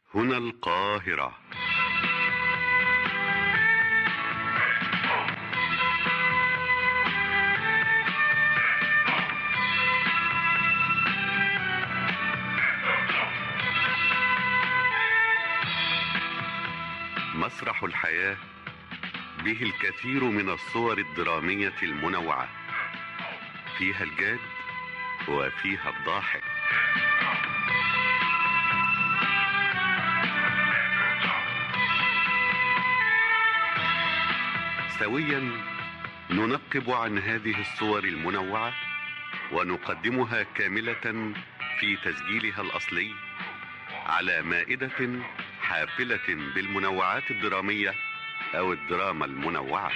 هنا القاهرة مسرح الحياة به الكثير من الصور الدرامية المنوعة فيها الجاد وفيها الضاحك سويا ننقب عن هذه الصور المنوعة ونقدمها كاملة في تسجيلها الأصلي على مائدة حافلة بالمنوعات الدرامية أو الدراما المنوعة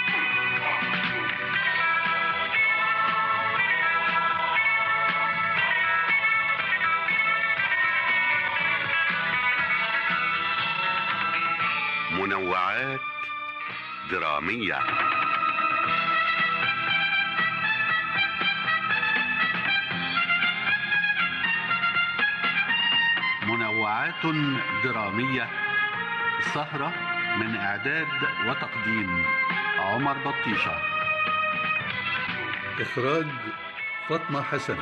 منوعات درامية منوعات درامية سهرة من إعداد وتقديم عمر بطيشة إخراج فاطمة حسن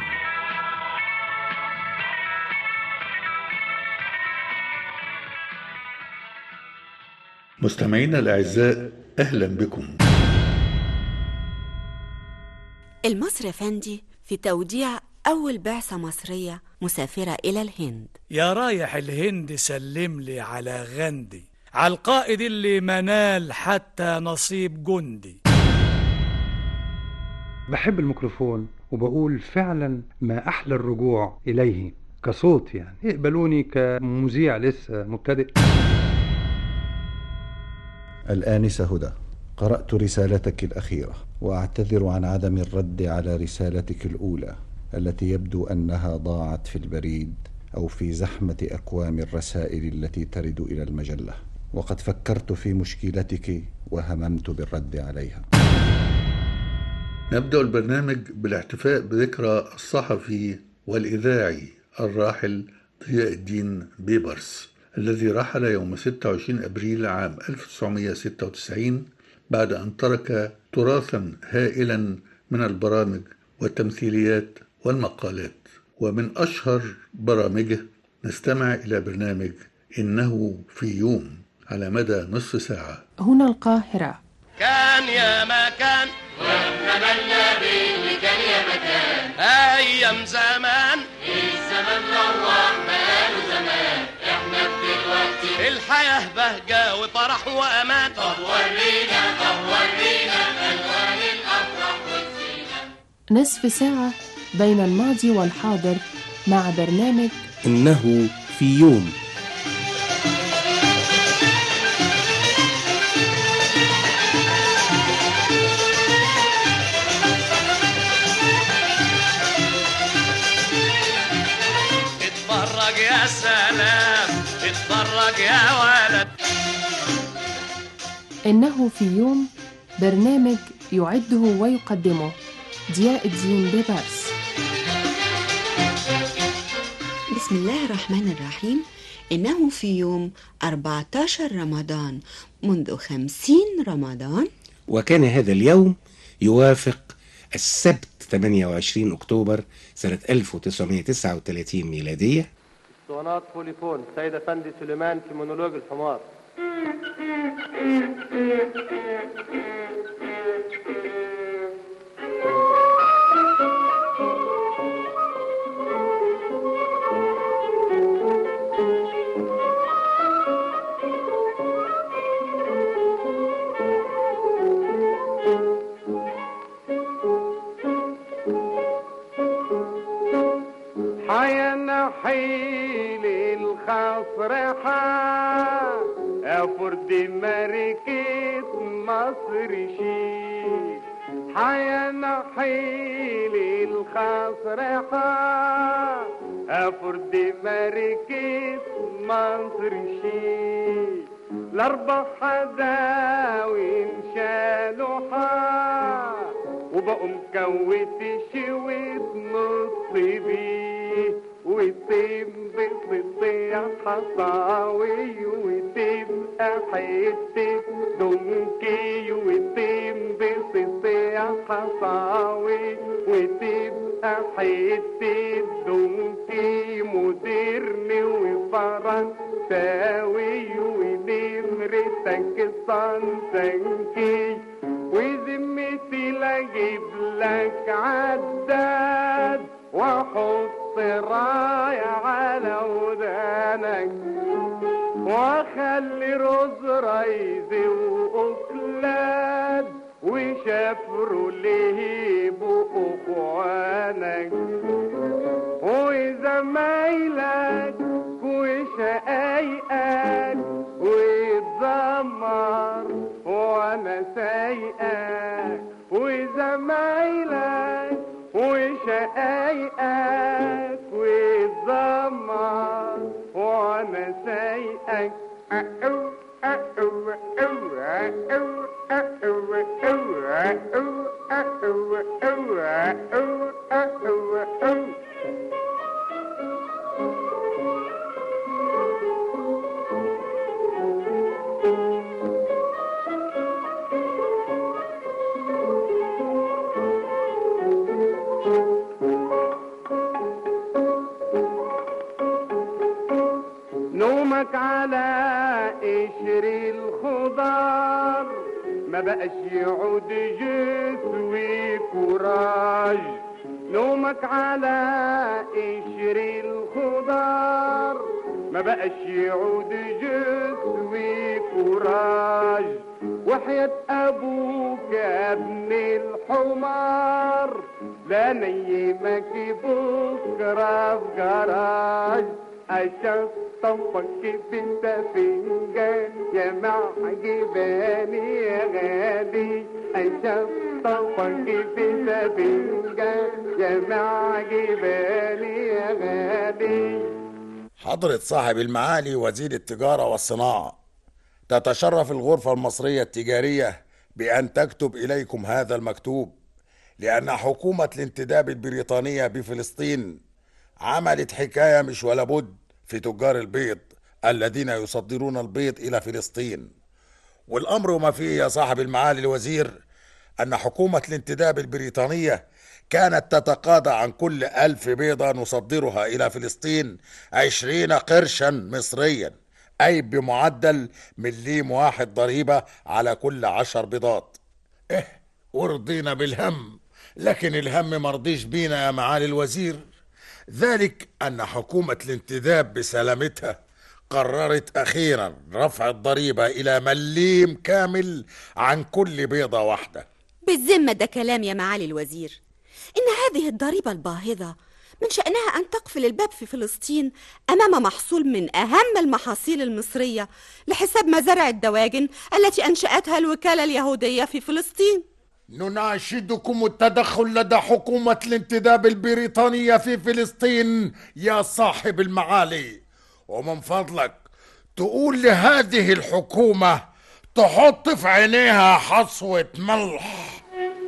مستمعينا الأعزاء أهلا بكم المصري فندي في توديع أول بعثة مصرية مسافرة إلى الهند يا رايح الهند سلم لي على غندي على القائد اللي منال حتى نصيب جندي بحب الميكروفون وبقول فعلا ما أحلى الرجوع إليه كصوت يعني يقبلوني كمذيع لسه مبتدئ الآنسة هدى قرأت رسالتك الأخيرة وأعتذر عن عدم الرد على رسالتك الأولى التي يبدو أنها ضاعت في البريد أو في زحمة أكوام الرسائل التي ترد إلى المجلة وقد فكرت في مشكلتك وهممت بالرد عليها نبدأ البرنامج بالاحتفاء بذكرى الصحفي والإذاعي الراحل ضياء الدين بيبرس الذي رحل يوم 26 أبريل عام 1996 بعد أن ترك تراثا هائلا من البرامج والتمثيليات والمقالات ومن أشهر برامجه نستمع إلى برنامج إنه في يوم على مدى نصف ساعة هنا القاهرة كان يا مكان واتمنى باللي كان يا مكان أيام زمان الزمن روح بقاله زمان احنا دلوقتي الحياة بهجة وفرح وأمان طب ورينا طب ورينا ألوان الأفراح والزينة نصف ساعة بين الماضي والحاضر مع برنامج إنه في يوم اتفرج يا سلام اتفرج يا ولد إنه في يوم برنامج يعده ويقدمه ضياء الدين بيبرس بسم الله الرحمن الرحيم إنه في يوم 14 رمضان منذ 50 رمضان وكان هذا اليوم يوافق السبت 28 أكتوبر سنة 1939 ميلادية اسطوانات فوليفون سيد افندي سليمان في مونولوج الحمار حيانا حيل الخصر حا افرد ماركة مصر شي حيانا حيل الخصر حا افرد ماركة مصر شي الاربع حداوي انشالوا حا وبقوا مكوت شوية نص بيه وتنبسط حصاوي وتبقى حتة دونكي وتنبسط حصاوي وتبقى حتة دونكي مودرن وفرنساوي ونمرتك صنسنكي وذمتي لاجيب لك عداد واحط راية على ودانك واخلي رز ريز واكلاد وشافروا لهيبوا اخوانك وزمايلك وشقايقك ويتذمر وانا سايقك وزمايلك وشقايقك ويتذمر وانا سايقك أقو أقو أقو أقو أقو أقو أقو أقو أقو أقو نومك على قشر الخضار ما بقاش يعود جسوي كوراج نومك على قشر الخضار ما بقاش يعود جسوي كوراج وحياة أبوك يا ابن الحمار لا نيمك بكرة في جراج أشطفك بنت فنجان يا معجباني يا غالي أشطفك بنت فنجان يا معجباني يا غالي حضرة صاحب المعالي وزير التجارة والصناعة تتشرف الغرفة المصرية التجارية بأن تكتب إليكم هذا المكتوب لأن حكومة الانتداب البريطانية بفلسطين عملت حكاية مش ولا بد في تجار البيض الذين يصدرون البيض إلى فلسطين والأمر ما فيه يا صاحب المعالي الوزير أن حكومة الانتداب البريطانية كانت تتقاضى عن كل ألف بيضة نصدرها إلى فلسطين عشرين قرشا مصريا أي بمعدل مليم واحد ضريبة على كل عشر بيضات إيه ورضينا بالهم لكن الهم مرضيش بينا يا معالي الوزير ذلك أن حكومة الانتداب بسلامتها قررت أخيرا رفع الضريبة إلى مليم كامل عن كل بيضة واحدة بالذمة ده كلام يا معالي الوزير إن هذه الضريبة الباهظة من شأنها أن تقفل الباب في فلسطين أمام محصول من أهم المحاصيل المصرية لحساب مزارع الدواجن التي أنشأتها الوكالة اليهودية في فلسطين نناشدكم التدخل لدى حكومة الانتداب البريطانية في فلسطين يا صاحب المعالي ومن فضلك تقول لهذه الحكومة تحط في عينيها حصوة ملح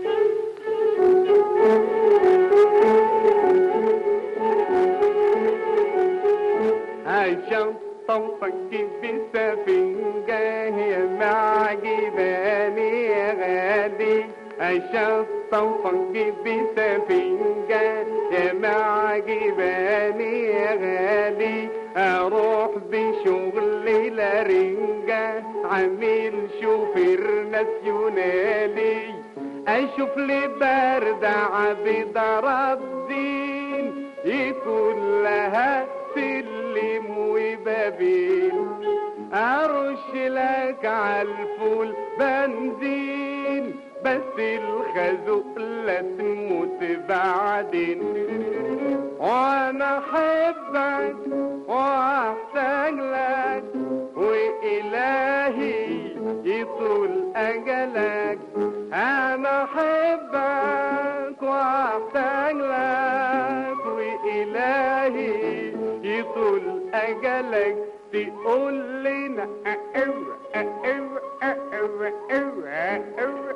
عشان طوفك بسفنجة يا معجباني يا غالي عشان طوفك بسفنجة يا معجباني يا غالي اروح بشغل لارنجة عامل شوفير ناسيونالي اشوف لي برد عبد ربين يكون لها سلم وبابين ارش لك عالفول بنزين بس الخازوق لا تموت بعدين وانا احبك واحتاج لك والهي يطول اجلك انا احبك واحتاج لك والهي يطول اجلك تقول لنا أقو أقو أقو أقو أقو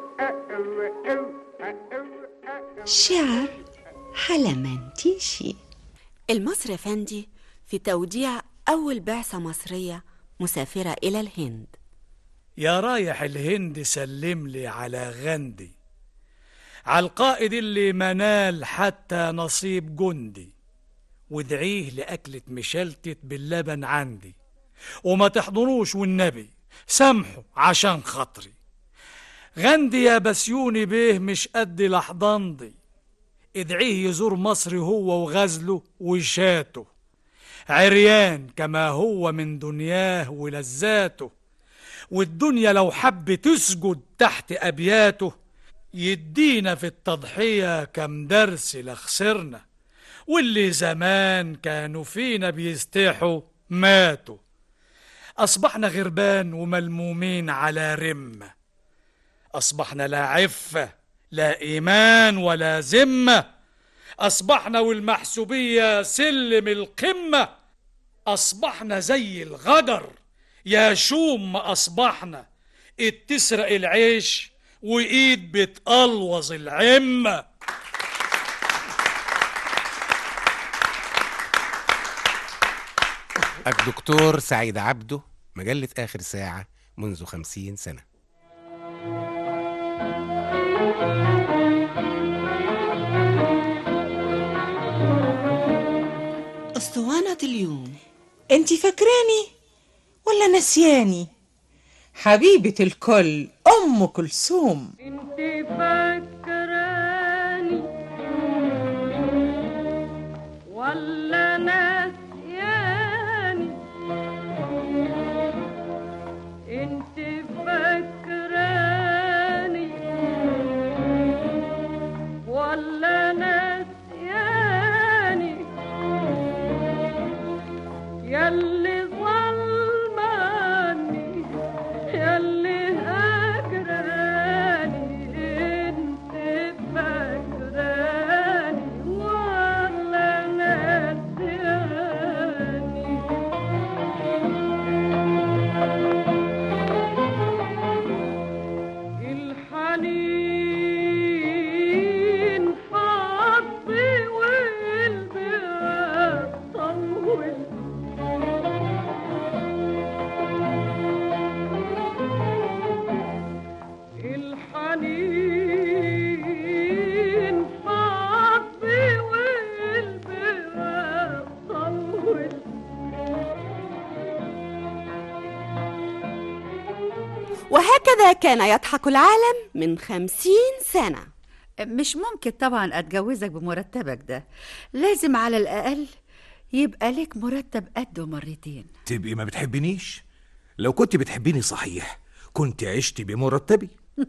أقو أقو شعر حلمنتيشي المصري أفندي في توديع أول بعثة مصرية مسافرة إلى الهند يا رايح الهند سلم لي على غندي على القائد اللي منال حتى نصيب جندي وادعيه لأكلة مشلتت باللبن عندي وما تحضروش والنبي سامحوا عشان خاطري غندي يا بسيوني بيه مش قد لحضندي ادعيه يزور مصر هو وغزله وشاته عريان كما هو من دنياه ولذاته والدنيا لو حب تسجد تحت أبياته يدينا في التضحية كم درس لخسرنا واللي زمان كانوا فينا بيستحوا ماتوا أصبحنا غربان وملمومين على رمة أصبحنا لا عفة لا إيمان ولا ذمة أصبحنا والمحسوبية سلم القمة أصبحنا زي الغدر يا شوم ما أصبحنا إيد تسرق العيش وإيد بتقلوظ العمة الدكتور سعيد عبده مجلة آخر ساعة منذ خمسين سنة أسطوانة اليوم انت فاكراني ولا نسياني حبيبة الكل أم كلثوم انت فاكراني ولا ناسياني انت فاكراني ولا ناسياني ياللي ظلماني ياللي هجراني انت فاكراني ولا ناسياني الحنين فضي والبيع طول الحنين فضي والبيع طول وهكذا كان يضحك العالم من خمسين سنة مش ممكن طبعا اتجوزك بمرتبك ده لازم على الاقل يبقى لك مرتب قده مرتين تبقي ما بتحبنيش لو كنت بتحبيني صحيح كنت عشت بمرتبي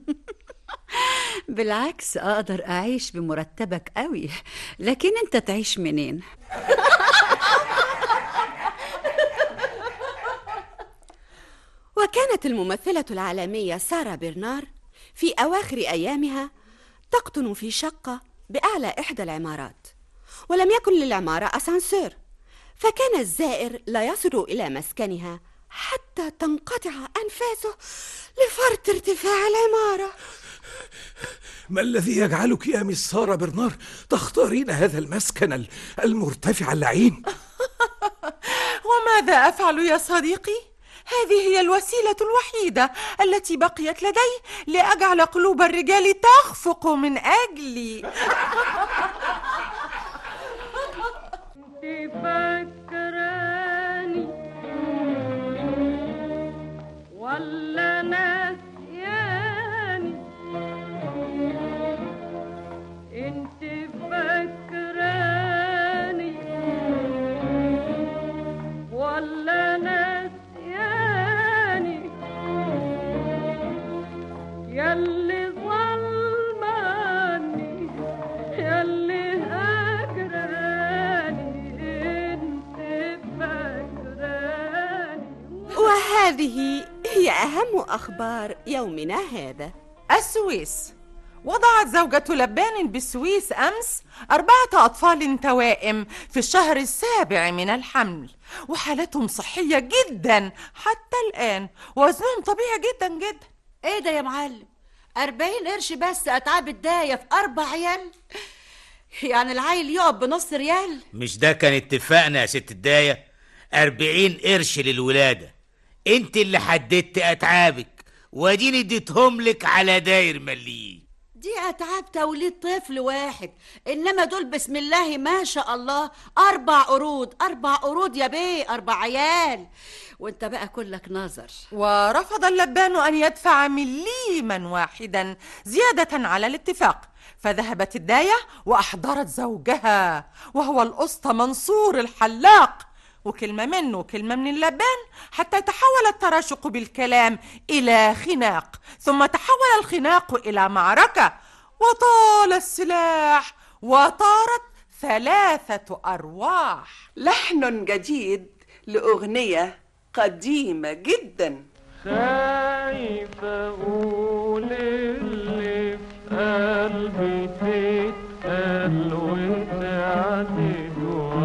بالعكس اقدر اعيش بمرتبك قوي لكن انت تعيش منين وكانت الممثلة العالمية سارة برنار في أواخر أيامها تقطن في شقة بأعلى إحدى العمارات ولم يكن للعمارة أسانسير فكان الزائر لا يصل إلى مسكنها حتى تنقطع أنفاسه لفرط ارتفاع العمارة ما الذي يجعلك يا مس سارة برنار تختارين هذا المسكن ال- المرتفع اللعين وماذا أفعل يا صديقي؟ هذه هي الوسيلة الوحيدة التي بقيت لدي لأجعل قلوب الرجال تخفق من أجلي انت فاكراني ولا ناسياني انت فاكراني ولا ناسياني ياللي ظلماني ياللي هجراني انت فاكراني وهذه هي أهم أخبار يومنا هذا السويس وضعت زوجة لبان بالسويس أمس أربعة أطفال توائم في الشهر السابع من الحمل وحالتهم صحية جدا حتى الآن وزنهم طبيعي جدا جدا ايه ده يا معلم أربعين قرش بس أتعاب الداية في أربع أيام يعني العيل يقف بنص ريال مش ده كان اتفاقنا يا ست الداية أربعين قرش للولادة انت اللي حددت أتعابك واديني اديتهم لك على داير مليين دي اتعاب توليد طفل واحد انما دول بسم الله ما شاء الله اربع قرود اربع قرود يا بيه اربع عيال وانت بقى كلك نظر ورفض اللبان أن يدفع مليما واحدا زيادة على الاتفاق فذهبت الداية وأحضرت زوجها وهو الأسطى منصور الحلاق وكلمة منه وكلمة من اللبان حتى تحول التراشق بالكلام إلى خناق ثم تحول الخناق إلى معركة وطال السلاح وطارت ثلاثة أرواح لحن جديد لأغنية قديمة جدا خايف اقول اللي في قلبي تتقل وتعدد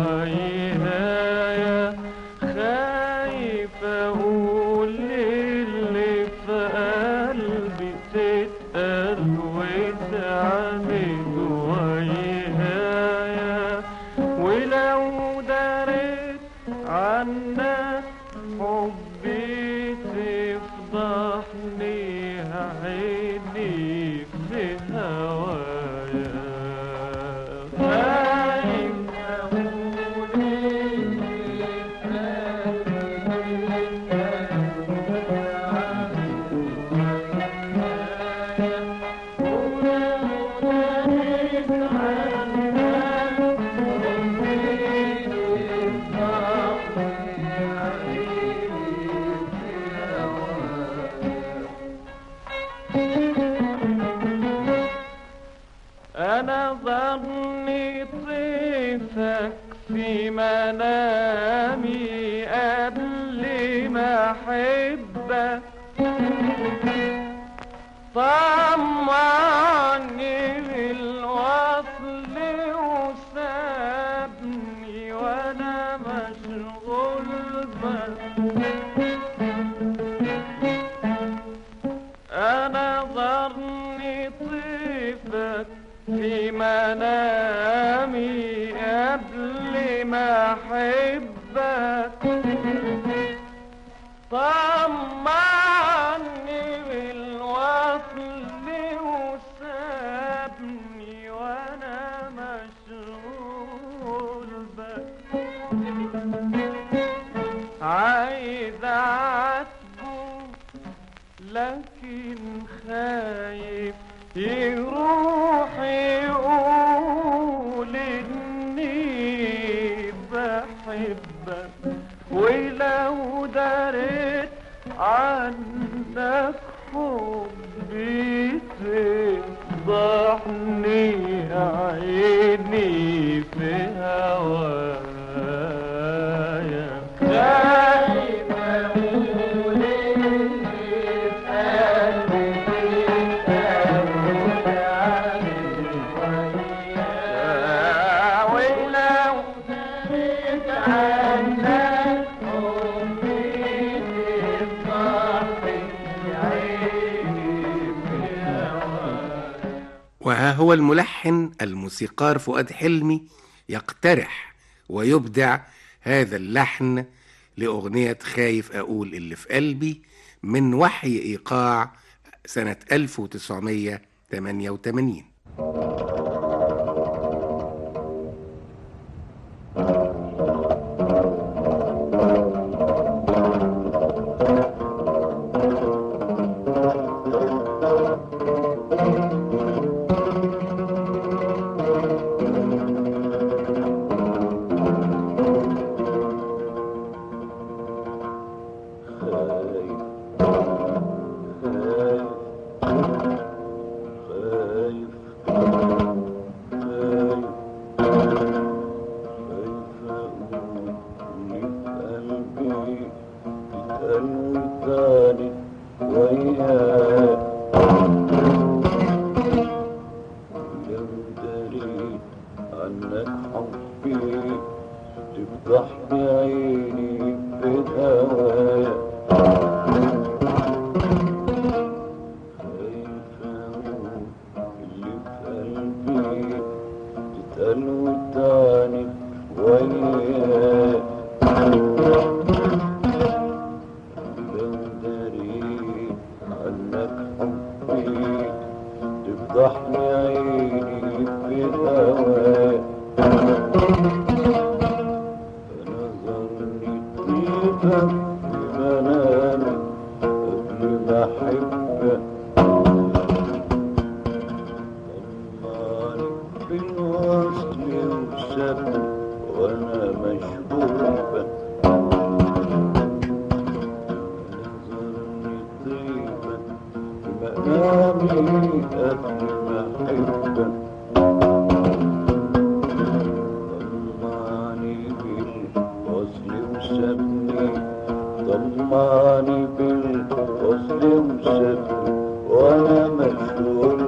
وعينايا خايف اقول اللي في قلبي تتقل وتعدد وعينايا ولو دريت عنك حبي تفضحني عيني في هوايا خايف أقول أنا ظني طيفك في منامي قبل ما أحبك طمعني بالوصل وسابني وأنا مشغول بك أنا ظني طيفك في منامي قبل ما أحبك طمعني بالوصل وسابني وأنا مشغول بك عايز أعاتبه لكن خايف يروح يقول اني بحبك ولو دريت عنك حبي تفضحني عيني في هوايا خايف اقول وها هو الملحن الموسيقار فؤاد حلمي يقترح ويبدع هذا اللحن لأغنية خايف أقول اللي في قلبي من وحي إيقاع سنة 1988 تفضحني عيني في هوايا خايف أقول اللي في قلبي منامي قبل ما أحبك طلعني بالوصل وسابني وأنا مشغولة نظرني طيبة منامي قبل ما أحبك طلعني بالوصل وسابني طلعني بالوصل وسابني وأنا مشغول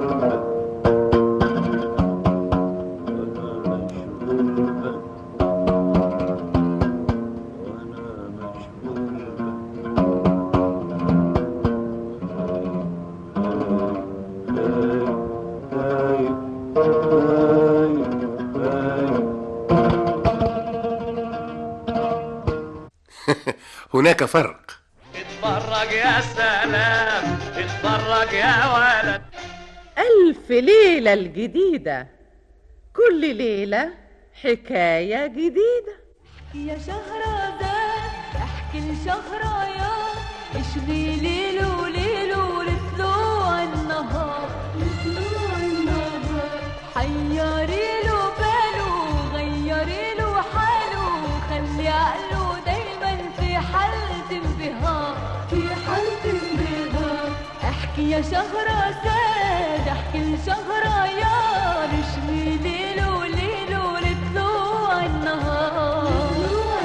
هناك فرق اتفرج يا سلام اتفرج يا ولد ألف ليلة الجديدة كل ليلة حكاية جديدة يا شهرزاد احكي لشهريار اشغي ليل وليل ولطلوع النهار لطلوع النهار حيري له باله غيري له حاله خلي عقله دايما في حالة انبهار في حالة انبهار احكي يا شهرزاد احكي لشهريار اشغي ليل وليل ولطلوع النهار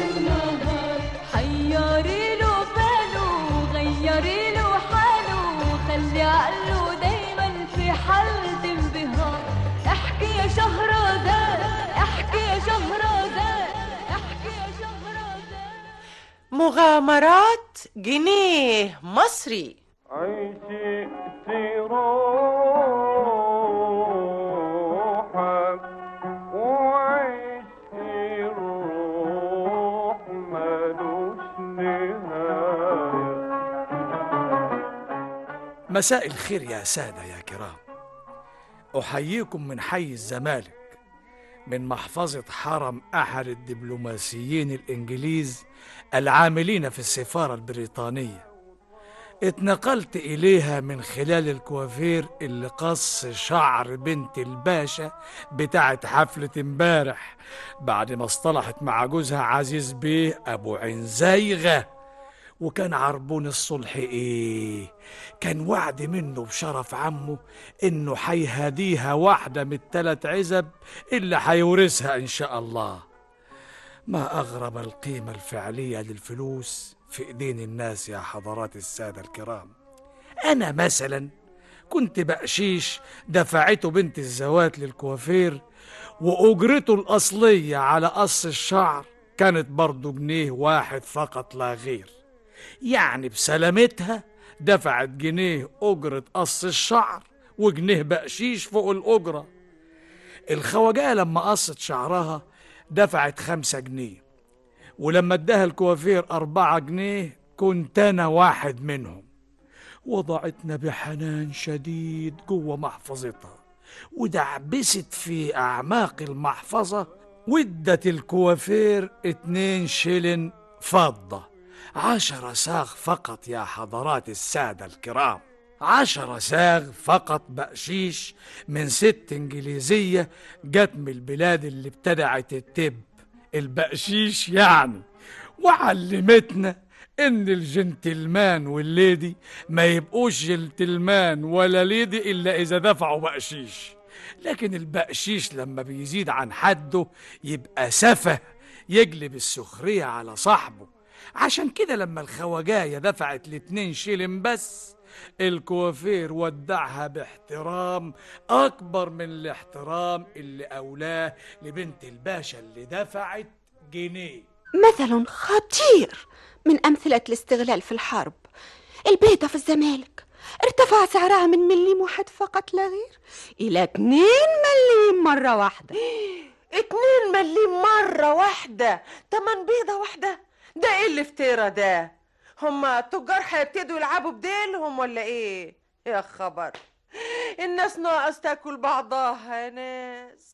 حيري له باله غيري له حاله خلي عقله دايما في حالة انبهار احكي يا شهرزاد احكي يا شهرزاد احكي يا شهرزاد مغامرات جنيه مصري عيشي روحك وعيشي الروح ملوش نهاية مساء الخير يا سادة يا كرام أحييكم من حي الزمالك من محفظة حرم أحد الدبلوماسيين الإنجليز العاملين في السفارة البريطانية اتنقلت إليها من خلال الكوافير اللي قص شعر بنت الباشا بتاعت حفلة امبارح بعد ما اصطلحت مع جوزها عزيز بيه أبو عنزيغة وكان عربون الصلح ايه كان وعد منه بشرف عمه انه حيهديها واحدة من التلات عزب اللي حيورثها ان شاء الله ما اغرب القيمة الفعلية للفلوس في ايدين الناس يا حضرات السادة الكرام انا مثلا كنت بقشيش دفعته بنت الزوات للكوافير واجرته الاصلية على قص الشعر كانت برضه جنيه واحد فقط لا غير يعني بسلامتها دفعت جنيه أجرة قص الشعر وجنيه بقشيش فوق الأجرة الخواجاية لما قصت شعرها دفعت خمسة جنيه ولما اداها الكوافير أربعة جنيه كنت أنا واحد منهم وضعتنا بحنان شديد جوه محفظتها ودعبست في أعماق المحفظة وادت الكوافير اتنين شلن فضة عشر ساغ فقط يا حضرات السادة الكرام عشر ساغ فقط بقشيش من ست انجليزية جت من البلاد اللي ابتدعت التب البقشيش يعني وعلمتنا ان الجنتلمان والليدي ما يبقوش جنتلمان ولا ليدي الا اذا دفعوا بقشيش لكن البقشيش لما بيزيد عن حده يبقى سفه يجلب السخرية على صاحبه عشان كده لما الخواجاية دفعت الاتنين شيلن بس الكوافير ودعها باحترام أكبر من الاحترام اللي أولاه لبنت الباشا اللي دفعت جنيه مثل خطير من أمثلة الاستغلال في الحرب البيضة في الزمالك ارتفع سعرها من مليم واحد فقط لا غير إلى اتنين مليم مرة واحدة اتنين مليم مرة واحدة تمن بيضة واحدة ده ايه الافتراء ده هما التجار هيبتدوا يلعبوا بديلهم ولا ايه يا خبر الناس ناقص تاكل بعضها يا ناس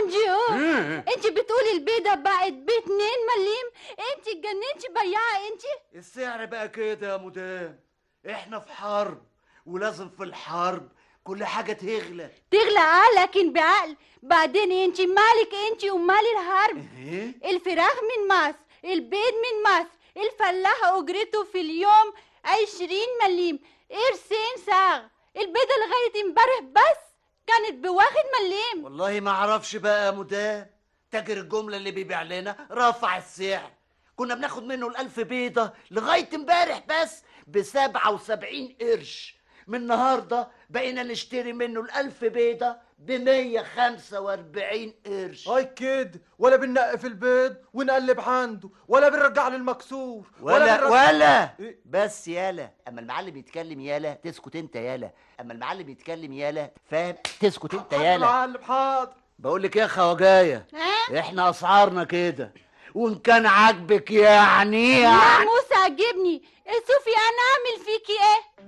بونجور مم. انت بتقولي البيضة بقت باتنين مليم انت اتجننتي بياعة انت السعر بقى كده يا مدام احنا في حرب ولازم في الحرب كل حاجة تغلى تغلى اه لكن بعقل بعدين انت مالك انت ومال الحرب ايه الفراخ من مصر البيض من مصر الفلاح اجرته في اليوم عشرين مليم قرشين ساغ البيضة لغاية امبارح بس كانت بواحد مليم والله ما اعرفش بقى يا مدام تاجر الجملة اللي بيبيع لنا رفع السعر كنا بناخد منه الألف بيضة لغاية امبارح بس بسبعة وسبعين قرش من النهاردة بقينا نشتري منه الألف بيضة بمية خمسة واربعين قرش هاي كده ولا بننقي في البيض ونقلب عنده ولا بنرجع له المكسور ولا بنرجع- ولا إيه؟ بس يالا اما المعلم يتكلم يالا تسكت انت يالا اما المعلم يتكلم يالا فاهم تسكت انت حاضر يالا معلم حاضر بقول لك ايه يا خواجايه احنا اسعارنا كده وان كان عاجبك يعني يا يعني موسى عجبني شوفي انا اعمل فيكي ايه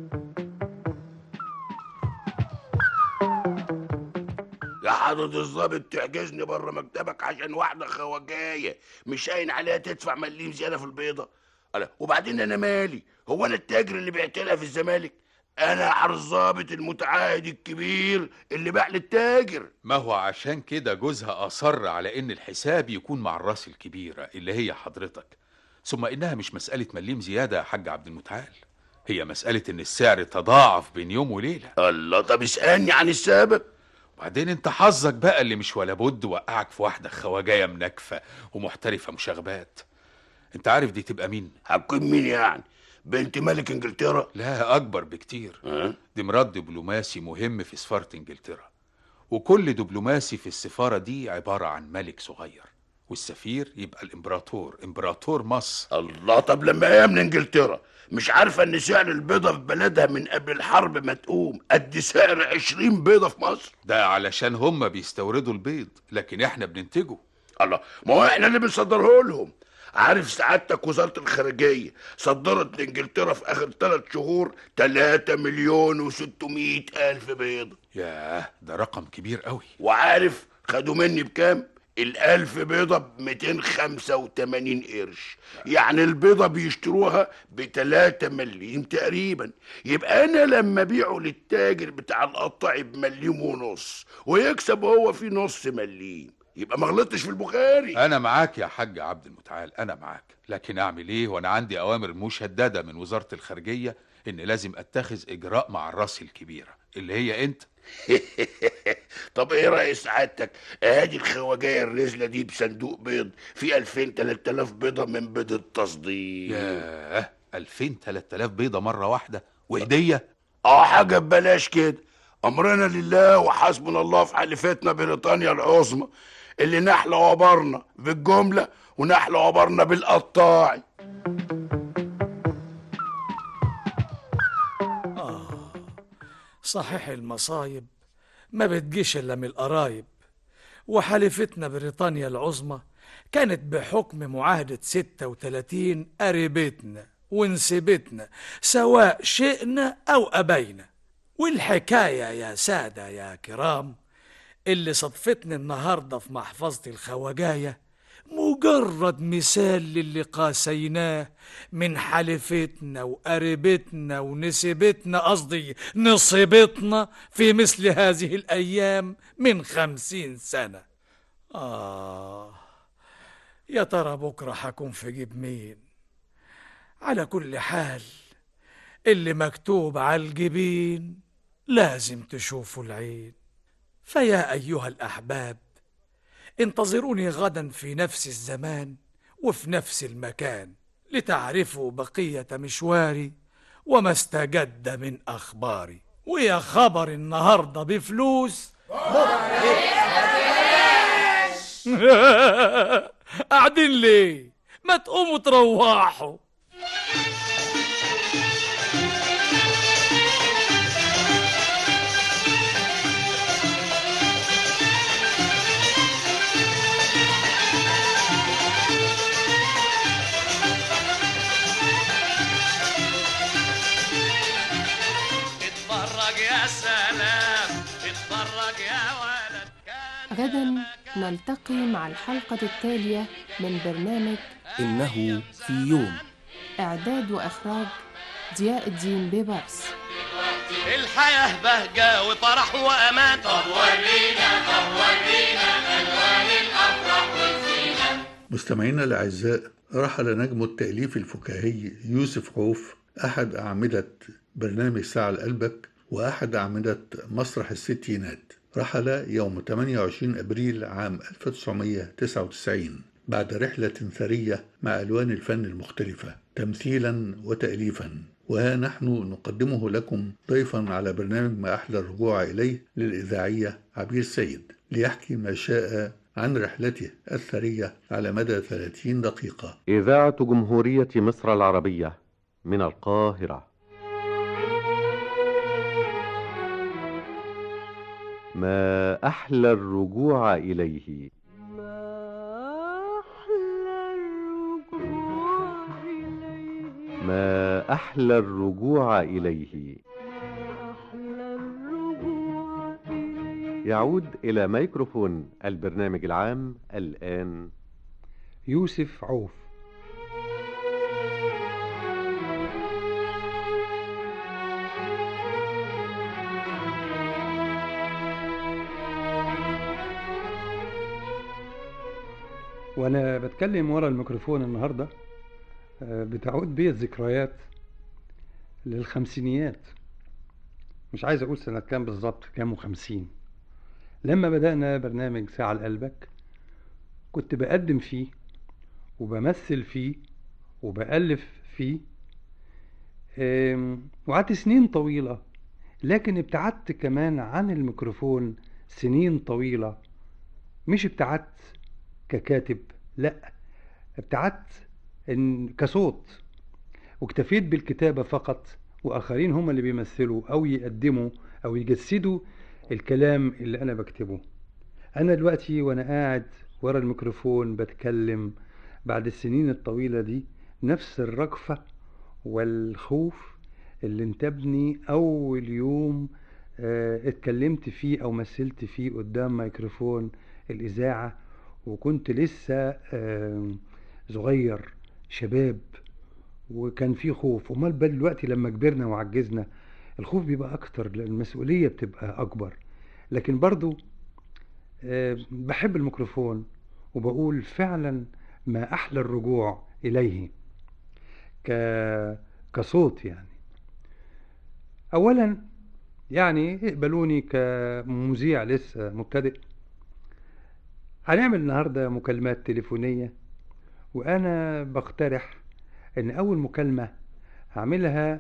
يا حضرة الظابط تحجزني بره مكتبك عشان واحدة خواجاية مش قاين عليها تدفع مليم زيادة في البيضة ألا وبعدين أنا مالي هو أنا التاجر اللي بعت لها في الزمالك أنا حرس الظابط المتعاهد الكبير اللي باع للتاجر ما هو عشان كده جوزها أصر على إن الحساب يكون مع الراس الكبيرة اللي هي حضرتك ثم إنها مش مسألة مليم زيادة يا حاج عبد المتعال هي مسألة إن السعر تضاعف بين يوم وليلة الله طب اسألني عن السبب وبعدين انت حظك بقى اللي مش ولا بد وقعك في واحدة خواجاية منكفة ومحترفة مشاغبات انت عارف دي تبقى مين؟ هتكون مين يعني؟ بنت ملك انجلترا؟ لا أكبر بكتير أه؟ دي مرات دبلوماسي مهم في سفارة انجلترا وكل دبلوماسي في السفارة دي عبارة عن ملك صغير والسفير يبقى الامبراطور امبراطور مصر الله طب لما هي من انجلترا مش عارفة ان سعر البيضة في بلدها من قبل الحرب ما تقوم قد سعر عشرين بيضة في مصر ده علشان هم بيستوردوا البيض لكن احنا بننتجه الله ما هو احنا اللي بنصدره لهم عارف سعادتك وزارة الخارجية صدرت لإنجلترا في آخر ثلاث شهور 3 مليون و600 ألف بيضة ياه ده رقم كبير قوي وعارف خدوا مني بكام؟ الألف بيضة ب 285 قرش يعني البيضة بيشتروها ب 3 مليم تقريبا يبقى أنا لما أبيعه للتاجر بتاع القطاعي بمليم ونص ويكسب هو في نص مليم يبقى ما غلطتش في البخاري انا معاك يا حاج عبد المتعال انا معاك لكن اعمل ايه وانا عندي اوامر مشدده من وزاره الخارجيه ان لازم اتخذ اجراء مع الراس الكبيره اللي هي انت طب ايه رأي سعادتك ادي الخواجايه الرزله دي بصندوق بيض في 2000 3000 بيضه من بيض التصدير ياه 2000 3000 بيضه مره واحده وهديه اه حاجه ببلاش كده امرنا لله وحسبنا الله في حليفتنا بريطانيا العظمى اللي نحل عبرنا بالجمله ونحل عبرنا بالقطاعي صحيح المصايب ما بتجيش الا من القرايب وحليفتنا بريطانيا العظمى كانت بحكم معاهدة 36 قريبتنا ونسبتنا سواء شئنا أو أبينا والحكاية يا سادة يا كرام اللي صدفتني النهاردة في محفظة الخواجاية مجرد مثال للي قاسيناه من حلفتنا وقريبتنا ونسبتنا قصدي نصيبتنا في مثل هذه الأيام من خمسين سنة آه يا ترى بكرة حكون في جيب مين على كل حال اللي مكتوب على الجبين لازم تشوفوا العين فيا أيها الأحباب انتظروني غدا في نفس الزمان وفي نفس المكان لتعرفوا بقية مشواري وما استجد من أخباري ويا خبر النهاردة بفلوس قاعدين ليه ما تقوموا تروحوا اتفرج يا سلام اتفرج يا ولد غدا نلتقي مع الحلقة التالية من برنامج إنه في يوم إعداد وإخراج ضياء الدين بيبرس الحياة بهجة وفرح وأمان طب ورينا طب ورينا ألوان الأفراح والزينة مستمعينا الأعزاء رحل نجم التأليف الفكاهي يوسف عوف أحد أعمدة برنامج ساعة لقلبك وأحد أعمدة مسرح الستينات رحل يوم 28 أبريل عام 1999 بعد رحلة ثرية مع ألوان الفن المختلفة تمثيلا وتأليفا وها نحن نقدمه لكم ضيفا على برنامج ما أحلى الرجوع إليه للإذاعية عبير سيد ليحكي ما شاء عن رحلته الثرية على مدى 30 دقيقة إذاعة جمهورية مصر العربية من القاهرة ما أحلى الرجوع إليه ما أحلى الرجوع إليه يعود إلى ميكروفون البرنامج العام الآن يوسف عوف وانا بتكلم ورا الميكروفون النهارده آه، بتعود بي الذكريات للخمسينيات مش عايز اقول سنة كام بالظبط كام وخمسين لما بدأنا برنامج ساعة لقلبك كنت بقدم فيه وبمثل فيه وبألف فيه آم، وقعدت سنين طويلة لكن ابتعدت كمان عن الميكروفون سنين طويلة مش ابتعدت ككاتب لا ابتعدت إن كصوت واكتفيت بالكتابة فقط وآخرين هم اللي بيمثلوا أو يقدموا أو يجسدوا الكلام اللي أنا بكتبه أنا دلوقتي وأنا قاعد ورا الميكروفون بتكلم بعد السنين الطويلة دي نفس الرجفة والخوف اللي انتابني أول يوم آه، اتكلمت فيه أو مثلت فيه قدام ميكروفون الإذاعة وكنت لسه آم، صغير شباب وكان في خوف امال بقى دلوقتي لما كبرنا وعجزنا الخوف بيبقى اكتر لان المسؤوليه بتبقى اكبر لكن برضو آه، بحب الميكروفون وبقول فعلا ما احلى الرجوع اليه ك كصوت يعني اولا يعني اقبلوني كمذيع لسه مبتدئ هنعمل النهارده مكالمات تليفونيه وانا بقترح ان اول مكالمه هعملها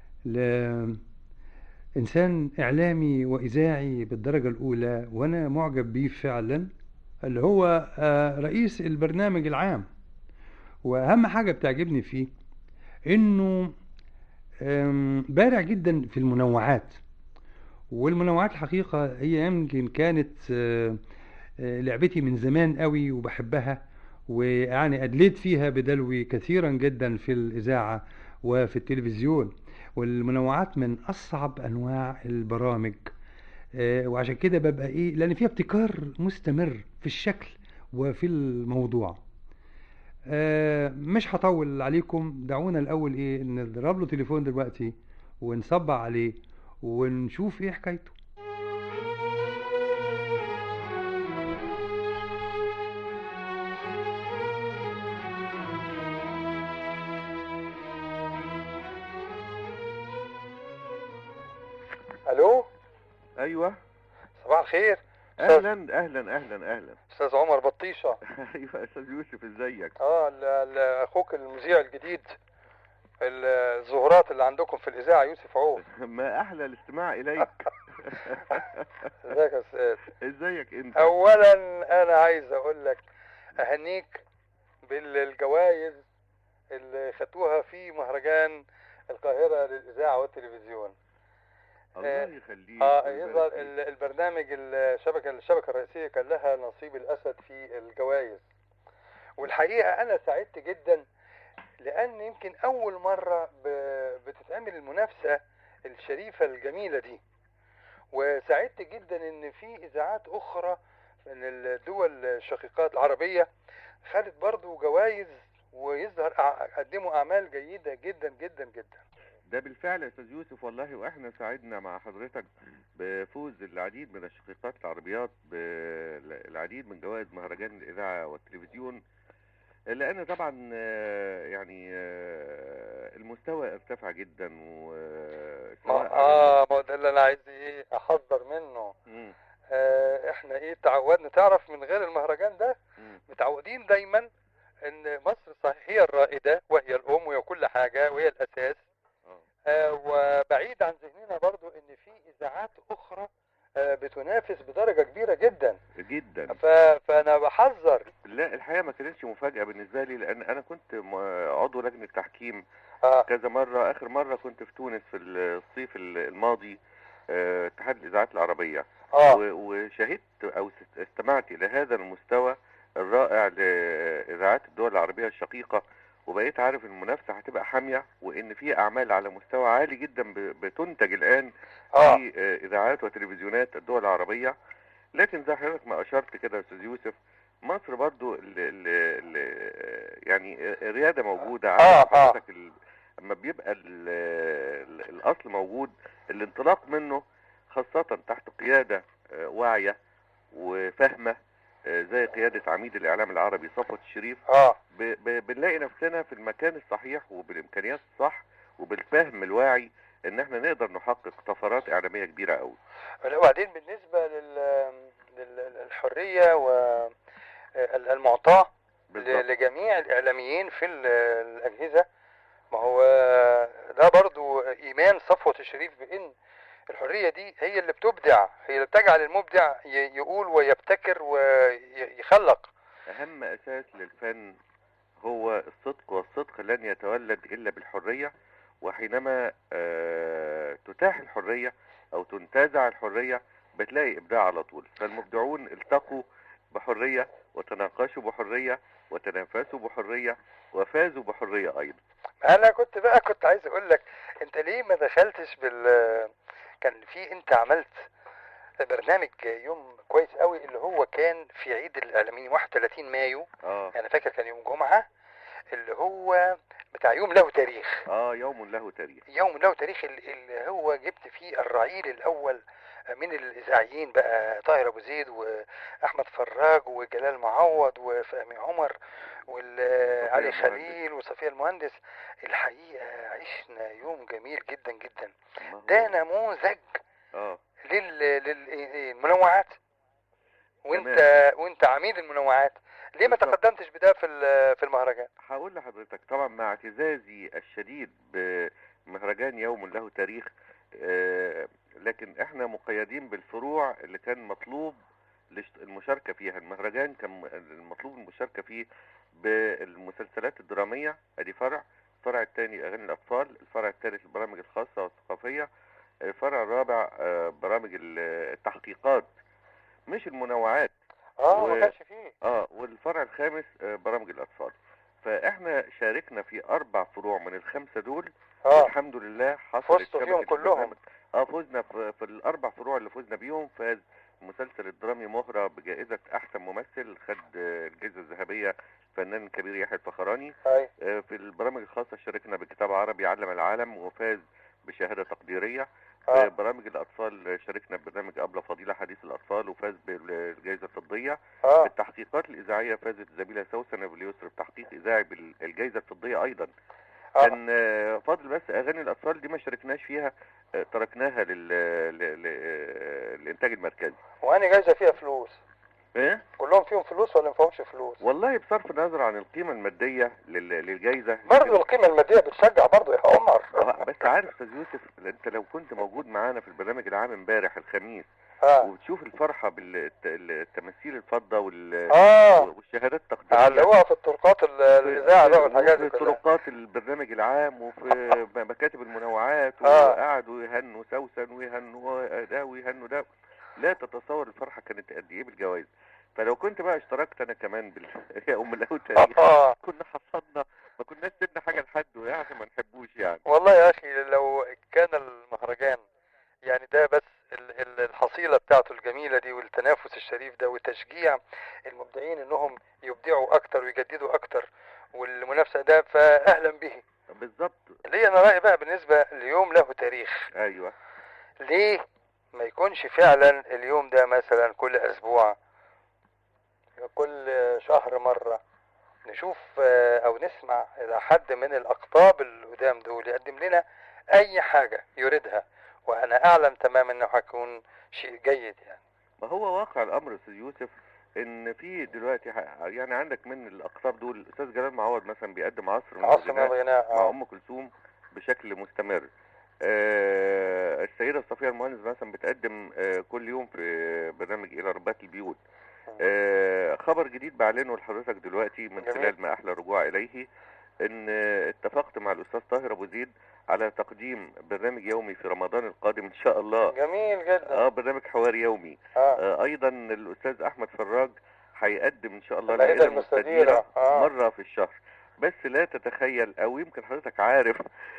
لانسان اعلامي واذاعي بالدرجه الاولى وانا معجب بيه فعلا اللي هو آه، رئيس البرنامج العام واهم حاجه بتعجبني فيه انه آم، بارع جدا في المنوعات والمنوعات الحقيقه هي يمكن كانت آه، آه، لعبتي من زمان قوي وبحبها ويعني أدليت فيها بدلوي كثيرا جدا في الإذاعة وفي التلفزيون والمنوعات من أصعب أنواع البرامج آه، وعشان كده ببقى إيه لأن فيها ابتكار مستمر في الشكل وفي الموضوع آه، مش هطول عليكم دعونا الأول إيه نضرب له تليفون دلوقتي ونصبع عليه ونشوف إيه حكايته الو ايوه صباح الخير اهلا اهلا اهلا اهلا استاذ عمر بطيشه ايوه يا استاذ يوسف ازيك اه ال- ال- اخوك المذيع الجديد ال- الظهورات اللي عندكم في الاذاعه يوسف عوف ما احلى الاستماع اليك ازيك يا استاذ ازيك انت اولا انا عايز اقول لك اهنيك بالجوائز اللي خدتوها في مهرجان القاهره للاذاعه والتلفزيون الله آه، يخليك اه ويبارك يظهر فيك. ال- البرنامج الشبكه الشبكه الرئيسيه كان لها نصيب الاسد في الجوائز والحقيقه انا سعدت جدا لان يمكن اول مره ب- بتتعمل المنافسه الشريفه الجميله دي وسعدت جدا ان في اذاعات اخرى ان الدول الشقيقات العربيه خدت برضو جوائز ويظهر أع- قدموا اعمال جيده جدا جدا جدا ده بالفعل يا استاذ يوسف والله واحنا سعدنا مع حضرتك بفوز العديد من الشقيقات العربيات بالعديد من جوائز مهرجان الاذاعه والتلفزيون لان طبعا آه، يعني آه، المستوى ارتفع جدا و ما اه ما هو ده اللي انا عايز ايه احذر منه مم. آه احنا ايه تعودنا تعرف من غير المهرجان ده متعودين دايما ان مصر صحيح هي الرائده وهي الام وهي كل حاجه وهي الاساس آه وبعيد عن ذهننا برضو ان في اذاعات اخرى آه بتنافس بدرجه كبيره جدا جدا ف... فانا بحذر لا الحقيقه ما كانتش مفاجاه بالنسبه لي لان انا كنت م- عضو لجنه تحكيم آه. كذا مره اخر مره كنت في تونس في الصيف الماضي آه، اتحاد الاذاعات العربيه آه. و- وشهدت او است- استمعت الى هذا المستوى الرائع لاذاعات الدول العربيه الشقيقه وبقيت عارف المنافسه هتبقى حاميه وان في اعمال على مستوى عالي جدا ب- بتنتج الان آه. في آه، اذاعات وتلفزيونات الدول العربيه لكن زي حضرتك ما اشرت كده يا استاذ يوسف مصر برضو ال ال ال يعني الرياده موجوده عارف حضرتك ال- اما بيبقى ال ال الاصل موجود الانطلاق منه خاصه تحت قياده آه، واعيه وفاهمه آه، زي قياده عميد الاعلام العربي صفوت الشريف اه ب- ب- بنلاقي نفسنا في المكان الصحيح وبالامكانيات الصح وبالفهم الواعي ان احنا نقدر نحقق طفرات اعلاميه كبيره قوي لا وبعدين بالنسبه لل... لل- للحريه والمعطاه لجميع الاعلاميين في ال- الاجهزه ما هو ده برضو ايمان صفوه الشريف بان الحريه دي هي اللي بتبدع هي اللي بتجعل المبدع ي- يقول ويبتكر ويخلق اهم اساس للفن هو الصدق والصدق لن يتولد الا بالحريه وحينما آه، تتاح الحريه او تنتزع الحريه بتلاقي ابداع على طول فالمبدعون التقوا بحريه وتناقشوا بحريه وتنافسوا بحريه وفازوا بحريه ايضا انا كنت بقى كنت عايز اقول لك انت ليه ما دخلتش بال كان في انت عملت برنامج يوم كويس قوي اللي هو كان في عيد الاعلاميين 31 مايو اه انا فاكر كان يوم جمعه اللي هو بتاع يوم له تاريخ اه يوم له تاريخ يوم له تاريخ ال- اللي هو جبت فيه الرعيل الاول من الاذاعيين بقى طاهر ابو زيد واحمد فراج وجلال معوض وفهمي عمر وعلي المهندس. خليل وصفيه المهندس الحقيقه عشنا يوم جميل جدا جدا ده نموذج اه لل... للمنوعات وانت وانت عميد المنوعات ليه ما تقدمتش بده في ال- في المهرجان هقول لحضرتك طبعا مع اعتزازي الشديد بمهرجان يوم له تاريخ آه، لكن احنا مقيدين بالفروع اللي كان مطلوب للش- المشاركة فيها المهرجان كان م- المطلوب المشاركة فيه بالمسلسلات الدرامية ادي فرع الفرع الثاني اغاني الاطفال الفرع الثالث البرامج الخاصة والثقافية الفرع الرابع آه، برامج ال- التحقيقات مش المنوعات اه و- ما كانش فيه اه والفرع الخامس آه، برامج الاطفال فاحنا شاركنا في اربع فروع من الخمسه دول آه. والحمد لله حصلت فزتوا شبكة فيهم كلهم. البرنامج. اه فزنا في, في الاربع فروع اللي فزنا بيهم فاز المسلسل الدرامي مهرة بجائزة أحسن ممثل خد آه، الجائزة الذهبية الفنان الكبير يحيى الفخراني أي. آه، في البرامج الخاصة شاركنا بكتاب عربي علم العالم وفاز بشهادة تقديرية آه. في برامج الأطفال شاركنا ببرنامج أبلة فضيلة حديث الأطفال وفاز بالجائزة الفضية آه. في التحقيقات الإذاعية فازت الزميلة سوسن أبو اليسر بتحقيق إذاعي بالجائزة الفضية أيضا كان آه، فاضل بس أغاني الأطفال دي ما شاركناش فيها آه، تركناها لل... ل... ل... آه، للإنتاج المركزي وانا جايزه فيها فلوس إيه؟ كلهم فيهم فلوس ولا ما فيهمش فلوس والله بصرف النظر عن القيمة المادية لل... للجائزة برضه القيمه الماديه بتشجع برضه يا عمر آه، بس عارف استاذ يوسف انت لو كنت موجود معانا في البرنامج العام امبارح الخميس آه. وتشوف الفرحه بالتماثيل الفضه وال... آه. والشهادات التقديريه علقوها في الطرقات ال- الاذاعه بقى والحاجات دي وفي كلها طرقات البرنامج العام وفي مكاتب المنوعات آه. وقعدوا يهنوا سوسن ويهنوا ده ويهنوا ده لا تتصور الفرحه كانت قد ايه بالجوائز فلو كنت بقى اشتركت انا كمان بال يا ام له تاريخ آه. كنا حصلنا ما كناش سيبنا حاجه لحد يعني ما نحبوش يعني والله يا اخي لو كان المهرجان يعني ده بس ال- ال- الحصيله بتاعته الجميله دي والتنافس الشريف ده وتشجيع المبدعين انهم يبدعوا اكتر ويجددوا اكتر والمنافسه ده فاهلا به بالظبط ليه انا رايي بقى بالنسبه ليوم له تاريخ ايوه ليه ما يكونش فعلا اليوم ده مثلا كل اسبوع كل شهر مره نشوف آه، او نسمع الى حد من الاقطاب القدام دول يقدم لنا اي حاجه يريدها وانا اعلم تماما انه هيكون شيء جيد يعني ما هو واقع الامر يا استاذ يوسف ان في دلوقتي ح- يعني عندك من الاقطاب دول الاستاذ جلال معوض مثلا بيقدم عصر من عصر من الغناء الغناء، مع آه. ام كلثوم بشكل مستمر آه السيده صفيه المهندس مثلا بتقدم آه كل يوم في برنامج الى ربات البيوت آه خبر جديد بعلنه لحضرتك دلوقتي من جميل. خلال ما احلى الرجوع اليه ان آه، اتفقت مع الاستاذ طاهر ابو زيد على تقديم برنامج يومي في رمضان القادم ان شاء الله جميل جدا اه برنامج حوار يومي آه. آه ايضا الاستاذ احمد فراج هيقدم ان شاء الله المائدة العائله المستديرة. المستديره آه. مره في الشهر بس لا تتخيل او يمكن حضرتك عارف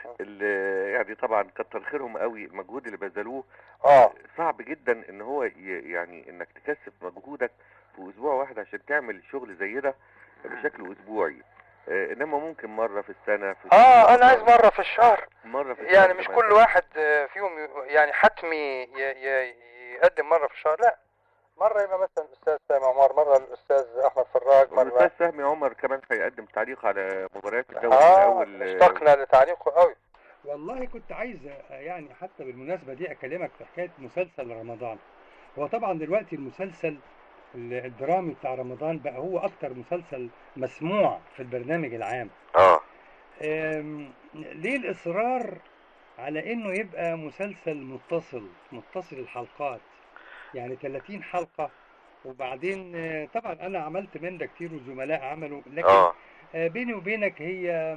ال- يعني طبعا كتر خيرهم قوي المجهود اللي بذلوه اه صعب جدا ان هو ي- يعني انك تكثف مجهودك في اسبوع واحد عشان تعمل شغل زي ده بشكل اسبوعي آه انما ممكن مره في السنه في اه انا عايز مره في الشهر مره في يعني الشهر مش مثلاً. كل واحد آه، فيهم ي- يعني حتمي ي- ي- يقدم مره في الشهر لا مره يبقى مثلا الاستاذ سامي عمر مره الاستاذ احمد فراج والاستاذ مره فهمي عمر كمان هيقدم تعليق على مباريات الدوري اه الاول اشتقنا لتعليقه قوي والله كنت عايز يعني حتى بالمناسبة دي أكلمك في حكاية مسلسل رمضان هو طبعا دلوقتي المسلسل ال- الدرامي بتاع رمضان بقى هو أكتر مسلسل مسموع في البرنامج العام اه أم، ليه الإصرار على إنه يبقى مسلسل متصل متصل الحلقات يعني 30 حلقة وبعدين آه، طبعا أنا عملت من ده كتير والزملاء عملوا لكن اه آه، بيني وبينك هي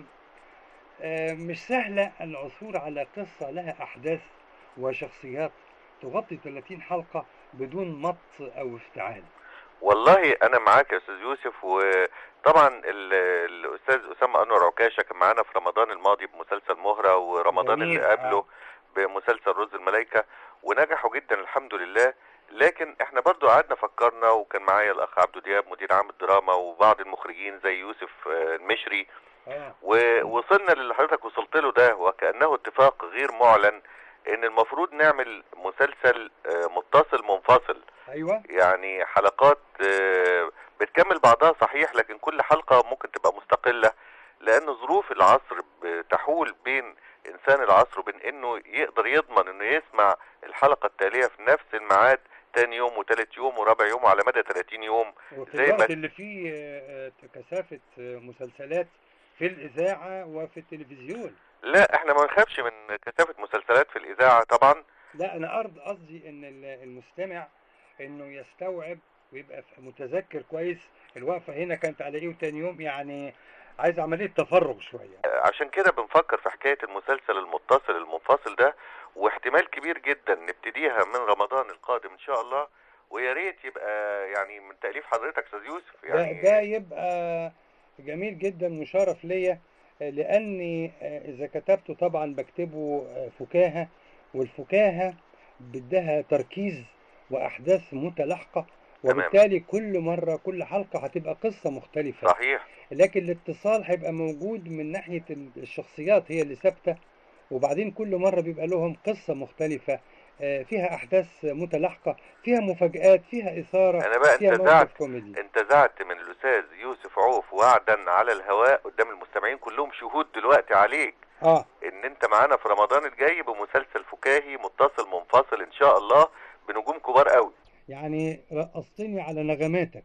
آه، مش سهلة العثور على قصة لها أحداث وشخصيات تغطي 30 حلقة بدون مط أو افتعال والله انا معاك يا استاذ يوسف وطبعا ال- الاستاذ اسامه انور عكاشه كان معانا في رمضان الماضي بمسلسل مهره ورمضان جميل، اللي قبله آه. بمسلسل رز الملائكه ونجحوا جدا الحمد لله لكن احنا برضو قعدنا فكرنا وكان معايا الاخ عبدو دياب مدير عام الدراما وبعض المخرجين زي يوسف آه، المشري آه. ووصلنا للي حضرتك وصلت له ده وكأنه اتفاق غير معلن ان المفروض نعمل مسلسل آه، متصل منفصل أيوة يعني حلقات آه، بتكمل بعضها صحيح لكن كل حلقة ممكن تبقى مستقلة لأن ظروف العصر بتحول بين إنسان العصر وبين إنه يقدر يضمن إنه يسمع الحلقة التالية في نفس الميعاد تاني يوم وتالت يوم ورابع يوم على مدى 30 يوم وفي زي الوقت ما اللي فيه آه، آه، كثافة آه، مسلسلات في الإذاعة وفي التلفزيون لا احنا ما نخافش من كثافة مسلسلات في الإذاعة طبعا لا أنا أرض قصدي إن ال- المستمع إنه يستوعب ويبقى ف- متذكر كويس الوقفة هنا كانت على إيه وتاني يوم يعني عايز عملية تفرغ شوية عشان كده بنفكر في حكاية المسلسل المتصل المنفصل ده واحتمال كبير جدا نبتديها من رمضان القادم ان شاء الله ويا ريت يبقى يعني من تأليف حضرتك استاذ يوسف ده, يعني ده يبقى جميل جدا وشرف ليا آه، لاني آه، اذا كتبته طبعا بكتبه آه، فكاهه والفكاهه بدها تركيز واحداث متلاحقه تمام. وبالتالي كل مره كل حلقه هتبقى قصه مختلفه صحيح لكن الاتصال هيبقى موجود من ناحيه الشخصيات هي اللي ثابته وبعدين كل مره بيبقى لهم قصه مختلفه آه، فيها احداث متلاحقه فيها مفاجآت فيها اثاره انا بقى فيها انتزعت موقف كوميدي انتزعت من الاستاذ يوسف عوف وعدا على الهواء قدام المستمعين كلهم شهود دلوقتي عليك اه ان انت معانا في رمضان الجاي بمسلسل فكاهي متصل منفصل ان شاء الله بنجوم كبار قوي يعني رقصتني على نغماتك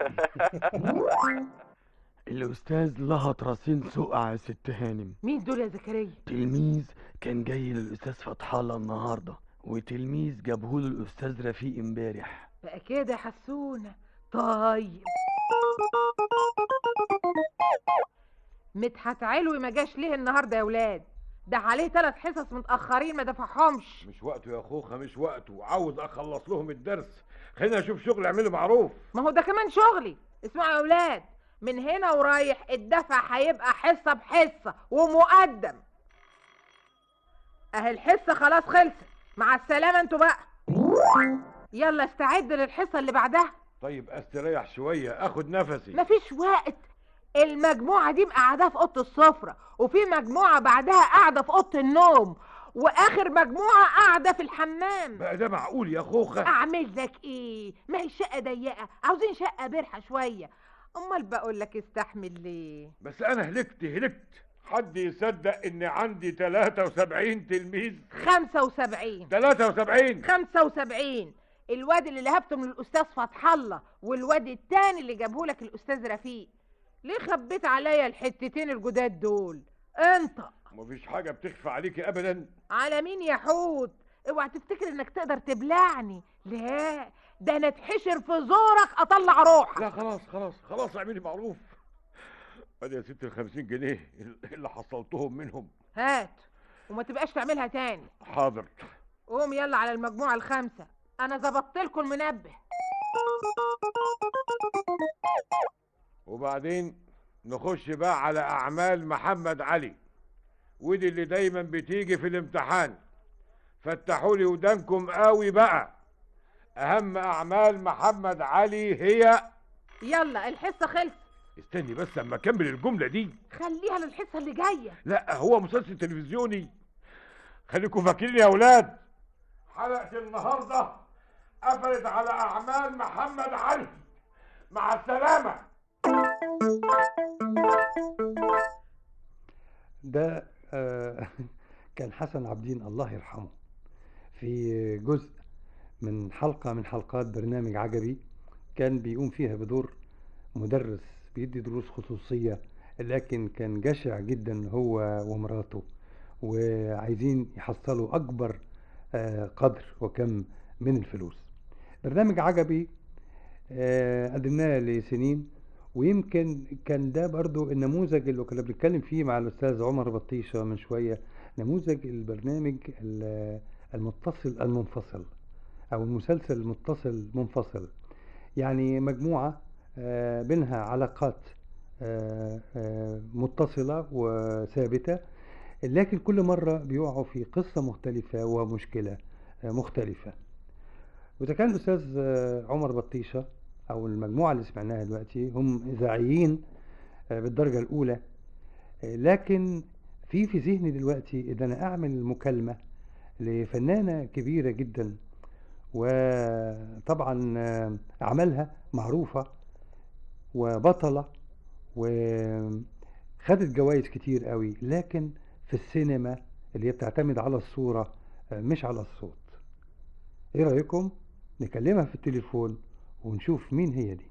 الأستاذ لهط راسين سقع يا ست هانم مين دول يا زكريا تلميذ كان جاي للأستاذ فتح الله النهاردة وتلميذ جابهوله الأستاذ رفيق امبارح بقى كده يا حسونة طيب مدحت علوي ما جاش ليه النهارده يا ولاد ده عليه ثلاث حصص متأخرين ما دفعهمش مش وقته يا خوخه مش وقته عاوز اخلص لهم الدرس خلينا اشوف شغل اعمله معروف ما هو ده كمان شغلي اسمعوا يا ولاد من هنا ورايح الدفع هيبقى حصة بحصة ومقدم اهي الحصة خلاص خلصت مع السلامة انتوا بقى يلا استعد للحصة اللي بعدها طيب استريح شويه اخد نفسي مفيش وقت المجموعة دي مقعدة في أوضة السفرة وفي مجموعة بعدها قاعدة في أوضة النوم وآخر مجموعة قاعدة في الحمام بقى ده معقول يا خوخه أعمل لك إيه؟ ما هي الشقة ضيقة عاوزين شقة برحة شوية أمال بقول لك استحمل ليه؟ بس انا هلكت هلكت حد يصدق ان عندي 73 تلميذ 75 73 75 الواد اللي لهبته من الأستاذ فتح الله والواد التاني اللي جابه لك الأستاذ رفيق ليه خبيت عليا الحتتين الجداد دول؟ أنت مفيش حاجه بتخفى عليكي ابدا على مين يا حوت اوعى تفتكر انك تقدر تبلعني لا ده انا اتحشر في زورك اطلع روحك لا خلاص خلاص خلاص اعملي معروف ادي يا ست ال 50 جنيه اللي حصلتهم منهم هات وما تبقاش تعملها تاني حاضر قوم يلا على المجموعة الخامسة انا ظبطت لكم المنبه وبعدين نخش بقى على اعمال محمد علي ودي اللي دايما بتيجي في الامتحان فتحوا لي ودانكم قوي بقى اهم اعمال محمد علي هي يلا الحصة خلصت استني بس اما اكمل الجمله دي خليها للحصة اللي جاية لا هو مسلسل تلفزيوني خليكم فاكرين يا اولاد حلقه النهارده قفلت على اعمال محمد علي مع السلامه ده آه، كان حسن عبدين الله يرحمه في جزء من حلقة من حلقات برنامج عجبي كان بيقوم فيها بدور مدرس بيدي دروس خصوصية لكن كان جشع جدا هو ومراته وعايزين يحصلوا أكبر آه، قدر وكم من الفلوس برنامج عجبي آه، قدمناه لسنين ويمكن كان ده برضو النموذج اللي كنا بنتكلم فيه مع الأستاذ عمر بطيشة من شوية نموذج البرنامج ال- المتصل المنفصل أو المسلسل المتصل منفصل يعني مجموعة آه، بينها علاقات آه، آه، متصلة وثابتة لكن كل مرة بيقعوا في قصة مختلفة ومشكلة آه، مختلفة وإذا كان الأستاذ آه، عمر بطيشة أو المجموعة اللي سمعناها دلوقتي هم إذاعيين آه، بالدرجة الأولى آه، لكن في في ذهني دلوقتي إن أنا أعمل مكالمة لفنانة كبيرة جدا وطبعا آه، أعمالها معروفة وبطلة وخدت جوائز كتير قوي لكن في السينما اللي هي بتعتمد على الصورة آه، مش على الصوت ايه رأيكم نكلمها في التليفون ونشوف مين هي دي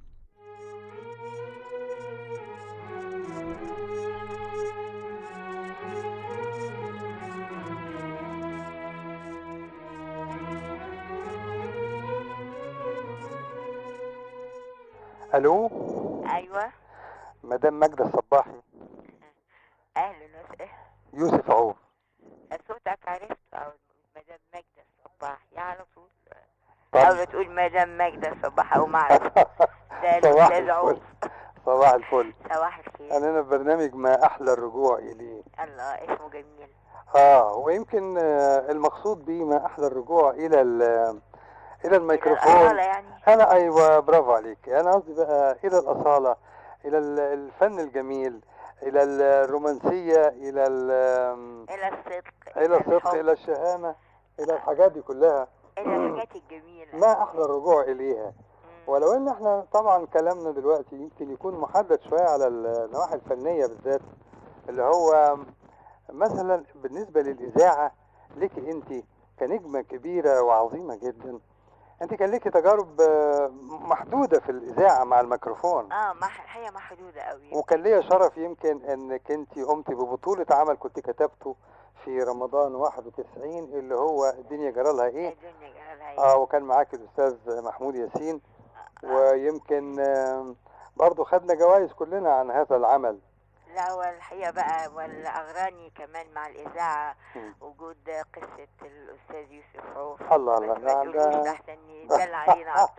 الو ايوه مدام ماجدة الصباحي اهلا وسهلا يوسف عوف صوتك عرفت او مدام ماجدة الصباحي على طول طب. او بتقول مدام ماجدة الصباح او معرف ده صباح الاستاذ عوف الفل صباح الفل صباح الخير أنا في برنامج ما أحلى الرجوع إليه الله اسمه جميل آه ويمكن آه، المقصود به ما أحلى الرجوع إلى ال- إلى الميكروفون الأصالة يعني أنا أيوة برافو عليك أنا قصدي بقى إلى الأصالة إلى ال- الفن الجميل إلى الرومانسية إلى ال- الى الصدق إلى الصدق الحب، إلى الشهامة إلى الحاجات دي كلها الى الحاجات الجميلة ما احلى الرجوع اليها ولو ان احنا طبعا كلامنا دلوقتي يمكن يكون محدد شويه على النواحي الفنيه بالذات اللي هو مثلا بالنسبه للاذاعه لك انت كنجمه كبيره وعظيمه جدا انت كان لك تجارب آه، محدوده في الاذاعه مع الميكروفون اه مح... الحقيقة محدودة قوي وكان ليا شرف يمكن انك انت قمتي ببطوله عمل كنت كتبته في رمضان 91 اللي هو الدنيا جرالها ايه الدنيا جرالها ايه اه وكان معاك الاستاذ محمود ياسين ويمكن آم، برضو خدنا جوائز كلنا عن هذا العمل لا هو الحقيقة بقى والأغراني كمان مع الإذاعة مم. وجود قصة الأستاذ يوسف عوف الله الله بس ما لا تقولوش ده أحسن يدل علينا أكتر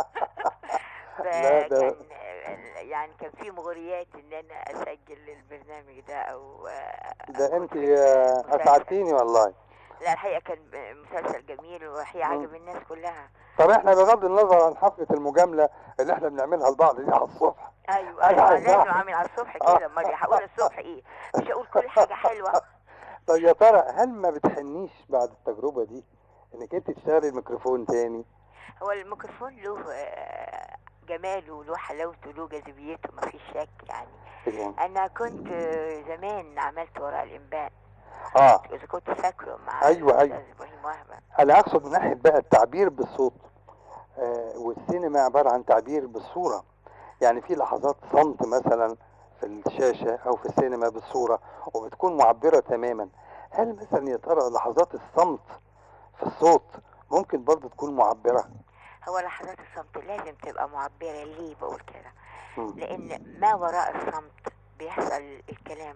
لا ده- فكان يعني كان في مغريات إن أنا أسجل البرنامج ده أو ده انت آه، اسعدتيني والله لا الحقيقه كان مسلسل جميل وحقيقه مم. عجب الناس كلها طب احنا بغض النظر عن حفله المجامله اللي احنا بنعملها لبعض دي على الصبح ايوه أنا ايوه عايز لازم أعرف. اعمل على الصبح آه. كده امال هقول الصبح ايه مش هقول كل حاجه حلوه طب يا ترى هل ما بتحنيش بعد التجربه دي انك انت تشتغلي الميكروفون تاني هو الميكروفون له آه، جماله وله حلاوته وله جاذبيته ما فيش شك يعني يعني. انا كنت آه، زمان عملت وراء الانباء اه اذا كنت فاكره مع أيوة، أيوة. الأستاذ ابراهيم وهبه انا اقصد من ناحيه بقى التعبير بالصوت آه والسينما عباره عن تعبير بالصوره يعني في لحظات صمت مثلا في الشاشه او في السينما بالصوره وبتكون معبره تماما هل مثلا يا ترى لحظات الصمت في الصوت ممكن برضه تكون معبره هو لحظات الصمت لازم تبقى معبره ليه بقول كده مم. لان ما وراء الصمت بيحصل الكلام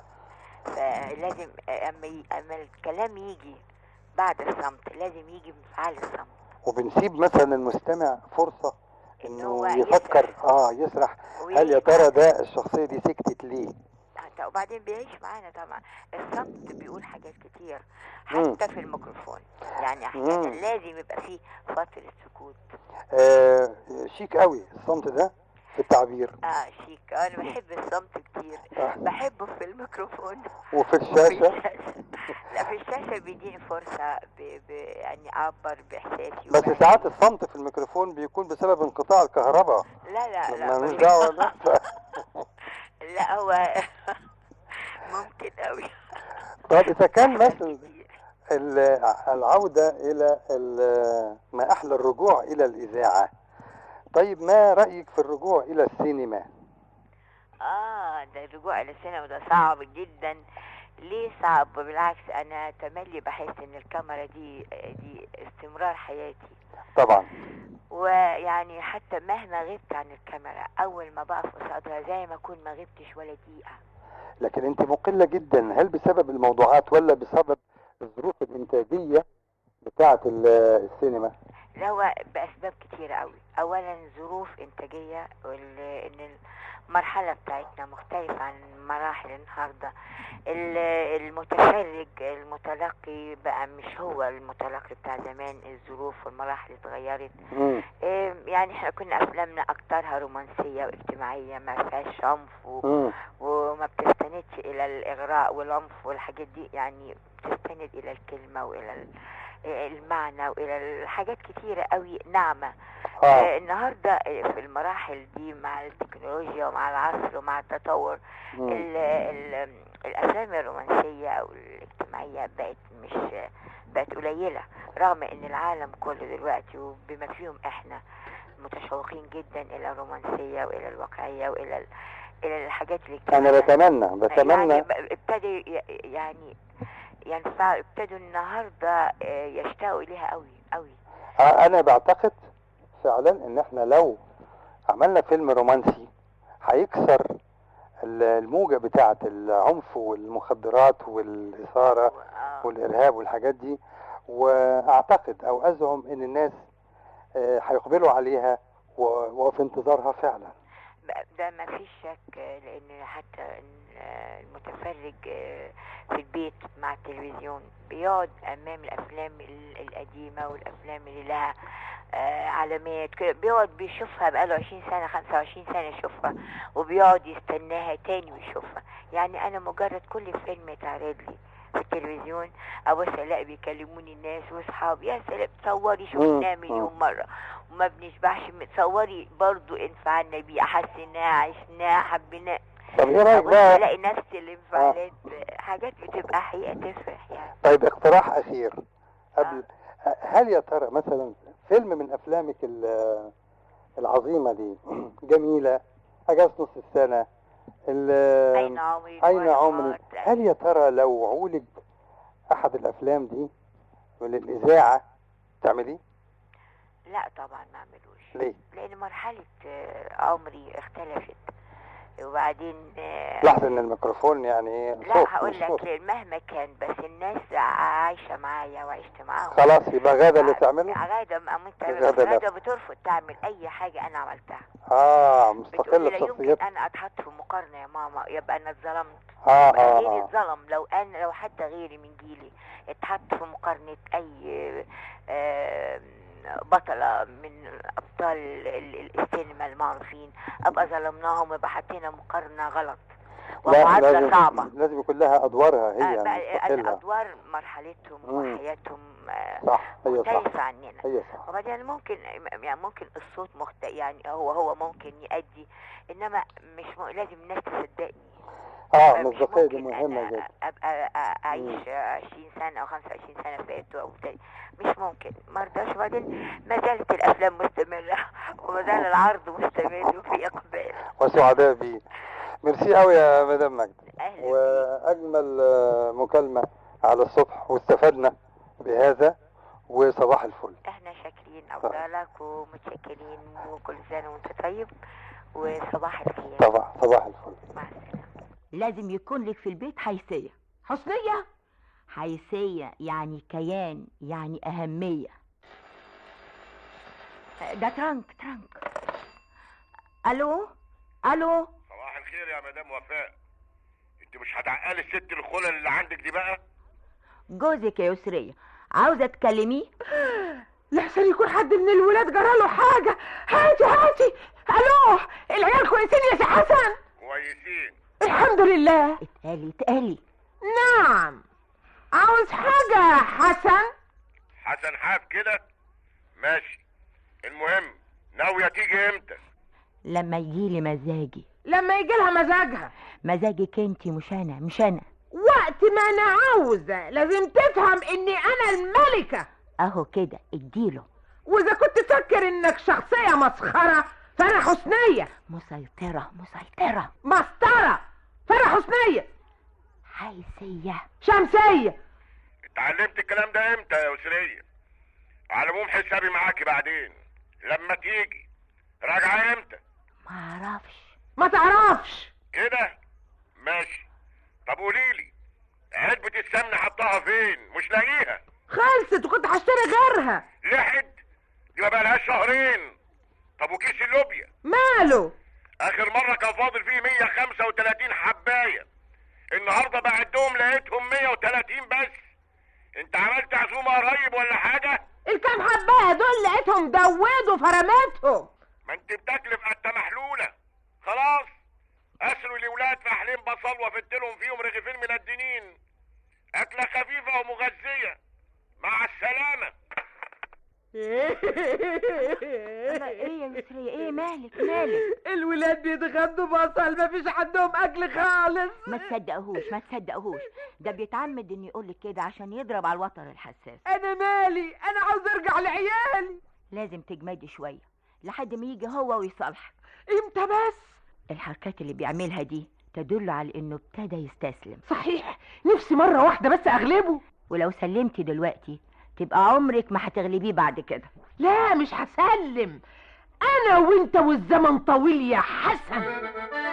فلازم اما ي- اما الكلام يجي بعد الصمت لازم يجي بانفعال الصمت وبنسيب مثلا المستمع فرصه انه هو يفكر اه يسرح هل يا ترى ده الشخصيه دي سكتت ليه حتى وبعدين بيعيش معانا طبعا الصمت بيقول حاجات كتير مم. حتى في الميكروفون يعني مم. احيانا لازم يبقى فيه فترة سكوت آه شيك قوي الصمت ده في التعبير اه شيك انا بحب الصمت كتير آه. بحبه في الميكروفون وفي الشاشه لا في الشاشة بيديني فرصة ب... ب... يعني اعبر باحساسي بس ساعات الصمت في الميكروفون بيكون بسبب انقطاع الكهرباء لا لا لا ملوش ما دعوه في- ده لا هو ممكن قوي طب اذا كان مثلا ال- العوده الى ال- ما احلى الرجوع الى الاذاعه طيب ما رايك في الرجوع الى السينما اه ده الرجوع الى السينما ده صعب جدا ليه صعب بالعكس انا تملي بحس ان الكاميرا دي دي استمرار حياتي طبعا ويعني حتى مهما غبت عن الكاميرا اول ما بقف قصادها زي ما اكون ما غبتش ولا دقيقه لكن انت مقله جدا هل بسبب الموضوعات ولا بسبب الظروف الانتاجيه بتاعه ال- السينما ده هو باسباب كتيره قوي اولا ظروف انتاجيه وال- ان المرحله بتاعتنا مختلفه عن مراحل النهارده ال- المتفرج المتلقي بقى مش هو المتلقي بتاع زمان الظروف والمراحل اتغيرت مم. إيه، يعني احنا كنا افلامنا اكترها رومانسيه واجتماعيه ما فيهاش عنف و... مم. وما بتستندش الى الاغراء والعنف والحاجات دي يعني بتستند الى الكلمه والى ال- المعنى والى الحاجات كتيره قوي ناعمه آه. آه، النهارده آه، في المراحل دي مع التكنولوجيا ومع العصر ومع التطور مم. ال ال الافلام الرومانسيه او الاجتماعيه بقت مش بقت قليله رغم ان العالم كله دلوقتي وبما فيهم احنا متشوقين جدا الى الرومانسيه والى الواقعيه والى ال- الى الحاجات انا الاجتماعيه بتمنى بتمنى يعني ب- ابتدى ي- يعني ينفع ابتدوا النهارده آه، يشتاقوا اليها قوي قوي آه، انا بعتقد فعلا ان احنا لو عملنا فيلم رومانسي هيكسر ال- الموجة بتاعة العنف والمخدرات والإثارة والإرهاب والحاجات دي وأعتقد أو أزعم إن الناس آه، هيقبلوا عليها و- وفي انتظارها فعلا ب- ده ما فيش شك آه، لان حتى ال- آه، المتفرج آه، في البيت مع التلفزيون بيقعد امام الافلام ال- القديمه والافلام اللي لها آه، علامات كده بيقعد بيشوفها بقاله 20 سنه 25 سنه يشوفها وبيقعد يستناها تاني ويشوفها يعني انا مجرد كل فيلم يتعرض لي في التلفزيون ابص الاقي بيكلموني الناس واصحابي يا سلام تصوري شفناه مم. مليون مره وما بنشبعش من تصوري برضو انفعلنا بيه حسيناه عشناه حبيناه طب إيه رأيك أبص بقى الاقي نفس الانفعالات حاجات بتبقى حقيقه تفرح يعني طيب اقتراح أخير قبل هل يا ترى مثلا فيلم من أفلامك ال- العظيمة دي جميلة أجازة نص السنة ال- أين عمري أين وأنا عمري مات. هل يا ترى لو عولج أحد الأفلام دي من الإذاعة تعمليه؟ لا طبعا ما اعملوش ليه؟ لان مرحله آه، عمري اختلفت وبعدين آه، لاحظ إن الميكروفون يعني إيه لا صوت هقول مش صوت لك مهما كان بس الناس عايشه معايا وعشت معاهم خلاص يبقى غادة اللي تعمله؟ غادة ما ممكن غادة لا. غادة بترفض تعمل اي حاجه انا عملتها اه بتقولي مستقله لا يمكن بشخصيتها انا اتحط في مقارنه يا ماما يبقى انا اتظلمت آه، يبقى آه، غيري آه. اتظلم لو انا لو حتى غيري من جيلي اتحط في مقارنه اي آه، بطلة من أبطال ال- ال- السينما المعروفين أبقى ظلمناهم ويبقى حطينا مقارنة غلط لا ومعادلة لازم صعبة لازم يكون لها ادوارها آه، هي بقى مستقله الأدوار مرحلتهم مم. وحياتهم آه، صح هي صح مختلفة عننا هي صح وبعدين ممكن يعني ممكن الصوت مخت... يعني هو هو ممكن يأدي إنما مش م... لازم الناس تصدقني اه مش المصداقيه دي ممكن مهمه أنا جدا أبقى أ- أعيش 20 سنة أو 25 سنة فاتوا أو بتاع مش ممكن ما رضاش وبعدين ما زالت الأفلام مستمرة وما زال العرض مستمر وفي إقبال وسعداء بيه ميرسي قوي يا مدام مجد أهلا واجمل آه، مكالمه على الصبح واستفدنا بهذا وصباح الفل احنا شاكرين أفضلك ومتشكرين وكل سنة وأنت طيب وصباح الخير صباح صباح الفل لازم يكون لك في البيت حيثية حسنية حيثية يعني كيان يعني أهمية ده ترنك ترنك ألو ألو صباح الخير يا مدام وفاء انت مش هتعقلي الست الخلل اللي عندك دي بقى جوزك يا يسرية عاوزة تكلميه لحسن يكون حد من الولاد جراله حاجة هاتي هاتي الو العيال كويسين يا سي حسن كويسين الحمد لله اتقالي اتقالي نعم عاوز حاجة يا حسن حسن حاف كده ماشي المهم ناوية تيجي امتى لما يجيلي مزاجي لما يجي لها مزاجها مزاجك انتي مش انا مش انا وقت ما انا عاوزة لازم تفهم اني انا الملكة اهو كده اديله واذا كنت تفكر انك شخصية مسخرة فانا حسنية مسيطرة مسيطرة مسطرة فانا حسنية حيثية شمسية اتعلمت الكلام ده امتى يا يسرية على العموم حسابي معاكي بعدين لما تيجي راجعة امتى معرفش ما تعرفش كده ماشي طب قوليلي علبة السمنة حطها فين مش لاقيها خلصت وكنت هشتري غيرها لحد دي ما بقالهاش شهرين طب وكيس اللوبيا ماله اخر مرة كان فاضل فيه 135 حباية النهاردة بعدهم لقيتهم 130 بس انت عملت عزومة قريب ولا حاجة الكام حبايه دول لقيتهم دودوا فرماتهم ما انت بتاكل في قتة محلولة خلاص اسروا الولاد فحلين بصل وفتلهم فيهم رغيفين مندنين اكلة خفيفة ومغذية مع السلامة ايه يا يسرية ايه مالك مالك الولاد بيتغدوا بصل مفيش عندهم اكل خالص ما تصدقهوش ما تصدقهوش ده بيتعمد ان يقولك كده عشان يضرب على الوتر الحساس انا مالي انا عاوز ارجع لعيالي لازم تجمدي شوية لحد ما يجي هو ويصالحك امتى بس الحركات اللي بيعملها دي تدل على انه ابتدى يستسلم صحيح نفسي مرة واحدة بس اغلبه ولو سلمتي دلوقتي تبقى عمرك ما هتغلبيه بعد كده لا مش هسلم انا وانت والزمن طويل يا حسن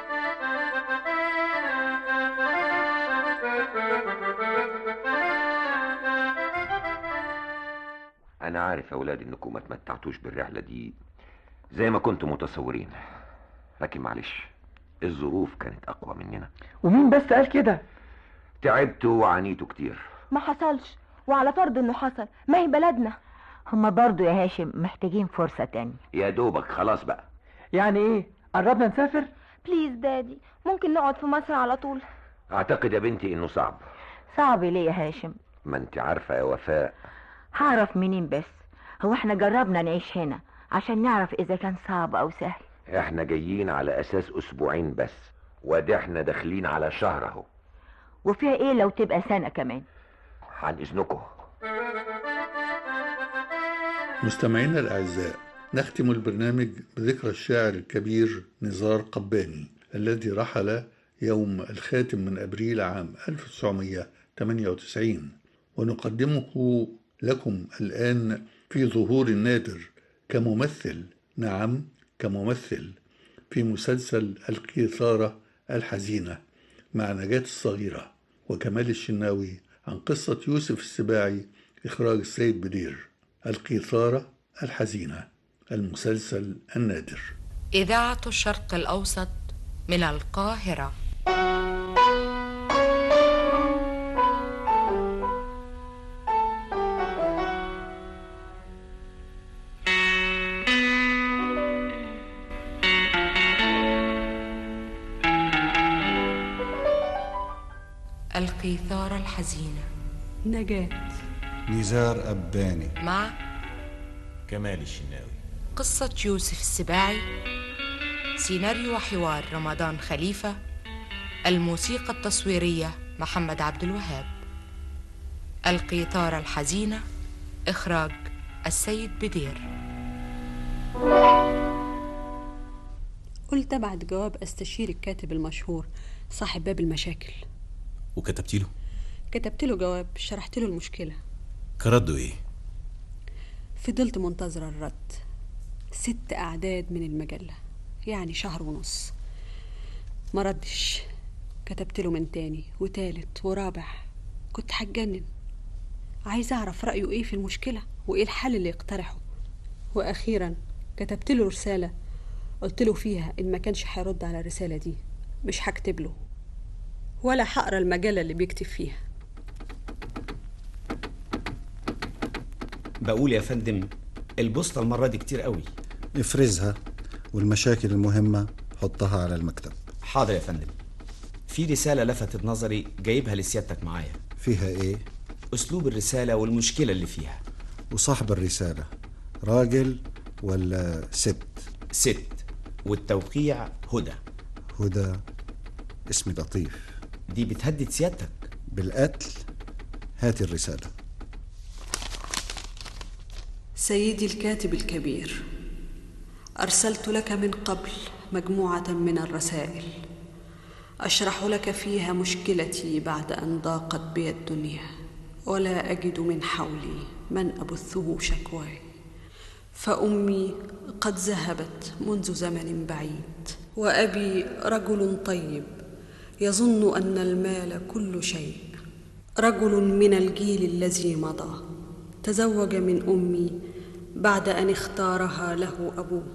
أنا عارف يا أولاد إنكم ما تمتعتوش بالرحلة دي زي ما كنتم متصورين لكن معلش الظروف كانت أقوى مننا ومين بس قال كده تعبتوا وعانيتوا كتير ما حصلش وعلى فرض انه حصل ما هي بلدنا هما برضو يا هاشم محتاجين فرصة تانية يا دوبك خلاص بقى يعني ايه قربنا نسافر بليز دادي ممكن نقعد في مصر على طول أعتقد يا بنتي إنه صعب صعب ليه يا هاشم ما أنت عارفة يا وفاء هعرف منين بس هو احنا جربنا نعيش هنا عشان نعرف اذا كان صعب او سهل إحنا جايين على أساس أسبوعين بس وده إحنا داخلين على شهر أهو وفيها ايه لو تبقى سنة كمان عن إذنكم مستمعينا الأعزاء نختم البرنامج بذكرى الشاعر الكبير نزار قباني الذي رحل يوم الخاتم من أبريل عام 1998 ونقدمه لكم الآن في ظهور نادر كممثل نعم كممثل في مسلسل القيثارة الحزينة مع نجاة الصغيرة وكمال الشناوي عن قصة يوسف السباعي إخراج السيد بدير القيثارة الحزينة المسلسل النادر إذاعة الشرق الأوسط من القاهرة القيثارة الحزينة نجاة نزار أباني مع كمال الشناوي قصة يوسف السباعي سيناريو وحوار رمضان خليفة الموسيقى التصويرية محمد عبد الوهاب القيثارة الحزينة إخراج السيد بدير قلت بعد جواب استشير الكاتب المشهور صاحب باب المشاكل وكتبت له كتبت له جواب شرحت له المشكلة كرده ايه فضلت منتظرة الرد ست أعداد من المجلة يعني شهر ونص ما ردش كتبت له من تاني وتالت ورابع كنت هتجنن عايزة أعرف رأيه إيه في المشكلة وإيه الحل اللي يقترحه وأخيرا كتبت له رسالة قلت له فيها إن ما كانش هيرد على الرسالة دي مش هكتب له ولا هقرا المجلة اللي بيكتب فيها بقول يا فندم البوسطة المرة دي كتير قوي افرزها والمشاكل المهمة حطها على المكتب حاضر يا فندم في رسالة لفتت نظري جايبها لسيادتك معايا فيها ايه أسلوب الرسالة والمشكلة اللي فيها وصاحب الرسالة راجل ولا ست ست والتوقيع هدى هدى اسم لطيف دي بتهدد سيادتك بالقتل هات الرسالة سيدي الكاتب الكبير ارسلت لك من قبل مجموعه من الرسائل اشرح لك فيها مشكلتي بعد ان ضاقت بي الدنيا ولا اجد من حولي من ابثه شكواي فامي قد ذهبت منذ زمن بعيد وابي رجل طيب يظن ان المال كل شيء رجل من الجيل الذي مضى تزوج من امي بعد ان اختارها له ابوه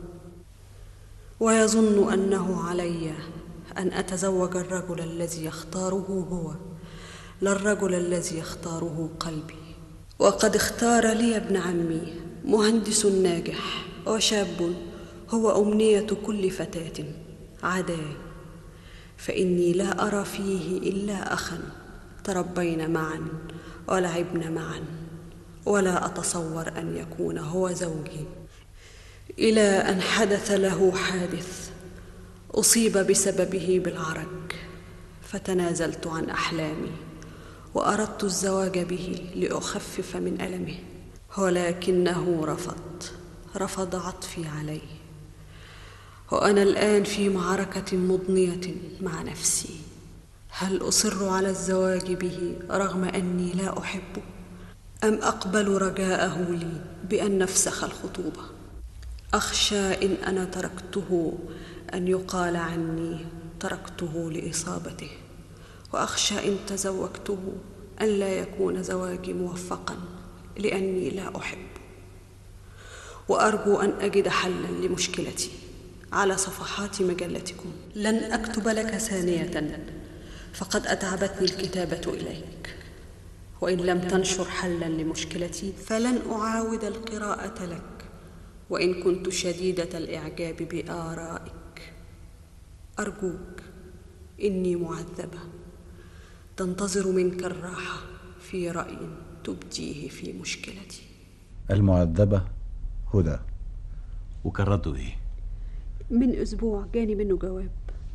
ويظن انه علي ان اتزوج الرجل الذي يختاره هو لا الرجل الذي يختاره قلبي وقد اختار لي ابن عمي مهندس ناجح وشاب هو امنيه كل فتاه عداي فاني لا ارى فيه الا اخا تربينا معا ولعبنا معا ولا اتصور ان يكون هو زوجي الى ان حدث له حادث اصيب بسببه بالعرج فتنازلت عن احلامي واردت الزواج به لاخفف من المه ولكنه رفض رفض عطفي عليه وانا الان في معركه مضنيه مع نفسي هل اصر على الزواج به رغم اني لا احبه ام اقبل رجاءه لي بان نفسخ الخطوبه اخشى ان انا تركته ان يقال عني تركته لاصابته واخشى ان تزوجته ان لا يكون زواجي موفقا لاني لا احب وارجو ان اجد حلا لمشكلتي على صفحات مجلتكم لن اكتب لك ثانيه فقد اتعبتني الكتابه اليك وان لم تنشر حلا لمشكلتي فلن اعاود القراءه لك وان كنت شديده الاعجاب بارائك ارجوك اني معذبه تنتظر منك الراحه في راي تبديه في مشكلتي المعذبة هدى وكان رده ايه من اسبوع جاني منه جواب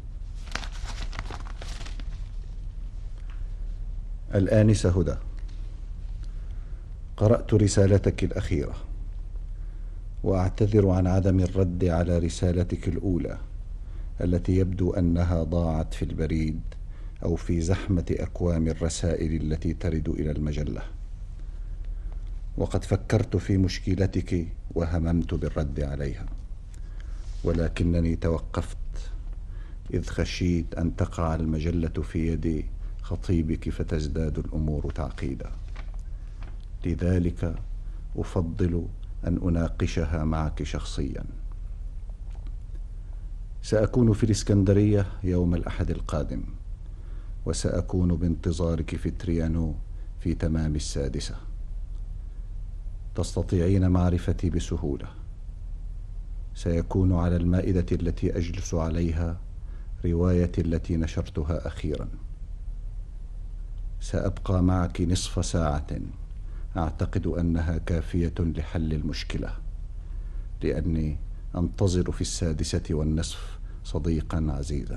الآنسة هدى قرأت رسالتك الأخيرة وأعتذر عن عدم الرد على رسالتك الأولى التي يبدو أنها ضاعت في البريد أو في زحمة أكوام الرسائل التي ترد إلى المجلة وقد فكرت في مشكلتك وهممت بالرد عليها ولكنني توقفت إذ خشيت أن تقع المجلة في يد خطيبك فتزداد الأمور تعقيدا لذلك أفضل أن أناقشها معك شخصيا سأكون في الإسكندرية يوم الأحد القادم وسأكون بانتظارك في تريانو في تمام السادسة تستطيعين معرفتي بسهولة سيكون على المائدة التي أجلس عليها روايتي التي نشرتها أخيرا سأبقى معك نصف ساعة أعتقد أنها كافية لحل المشكلة لأني أنتظر في السادسة والنصف صديقا عزيزا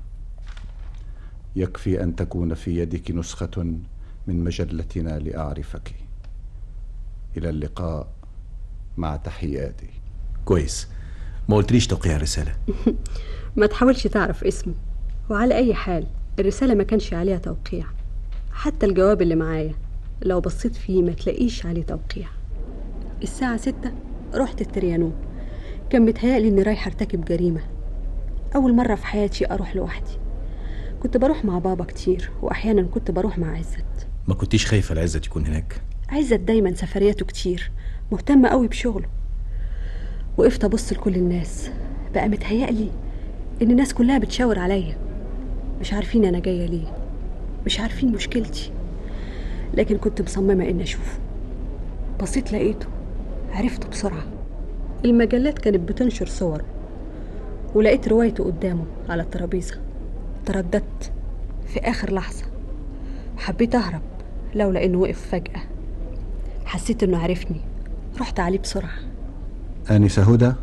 يكفي أن تكون في يدك نسخة من مجلتنا لأعرفك إلى اللقاء مع تحياتي كويس ما قلتليش توقيع الرسالة ما تحاولش تعرف اسمه وعلى أي حال الرسالة ما كانش عليها توقيع حتى الجواب اللي معايا لو بصيت فيه ما تلاقيش عليه توقيع الساعة ستة رحت التريانو كان متهيألي إني رايحة أرتكب جريمة أول مرة في حياتي أروح لوحدي كنت بروح مع بابا كتير وأحيانا كنت بروح مع عزت ما كنتيش خايفة العزة يكون هناك عزت دايما سفرياته كتير مهتمة قوي بشغله وقفت أبص لكل الناس بقى متهيألي إن الناس كلها بتشاور عليا مش عارفين أنا جاية ليه مش عارفين مشكلتي لكن كنت مصممة إني أشوفه بصيت لقيته عرفته بسرعة المجلات كانت بتنشر صور ولقيت روايته قدامه على الترابيزة ترددت في آخر لحظة حبيت أهرب لولا إنه وقف فجأة حسيت إنه عرفني رحت عليه بسرعة آنسة هدى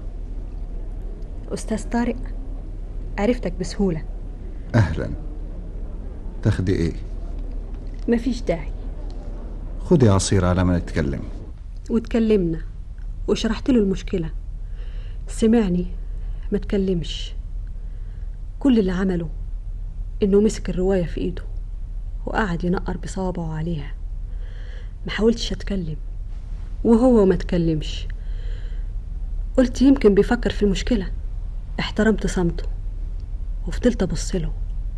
أستاذ طارق عرفتك بسهولة أهلا تاخدي إيه؟ مفيش داعي خدي عصير على ما نتكلم واتكلمنا وشرحت له المشكلة سمعني ما تكلمش كل اللي عمله انه مسك الرواية في ايده وقعد ينقر بصوابعه عليها ما حاولتش اتكلم وهو ما تكلمش قلت يمكن بيفكر في المشكلة احترمت صمته وفضلت ابص له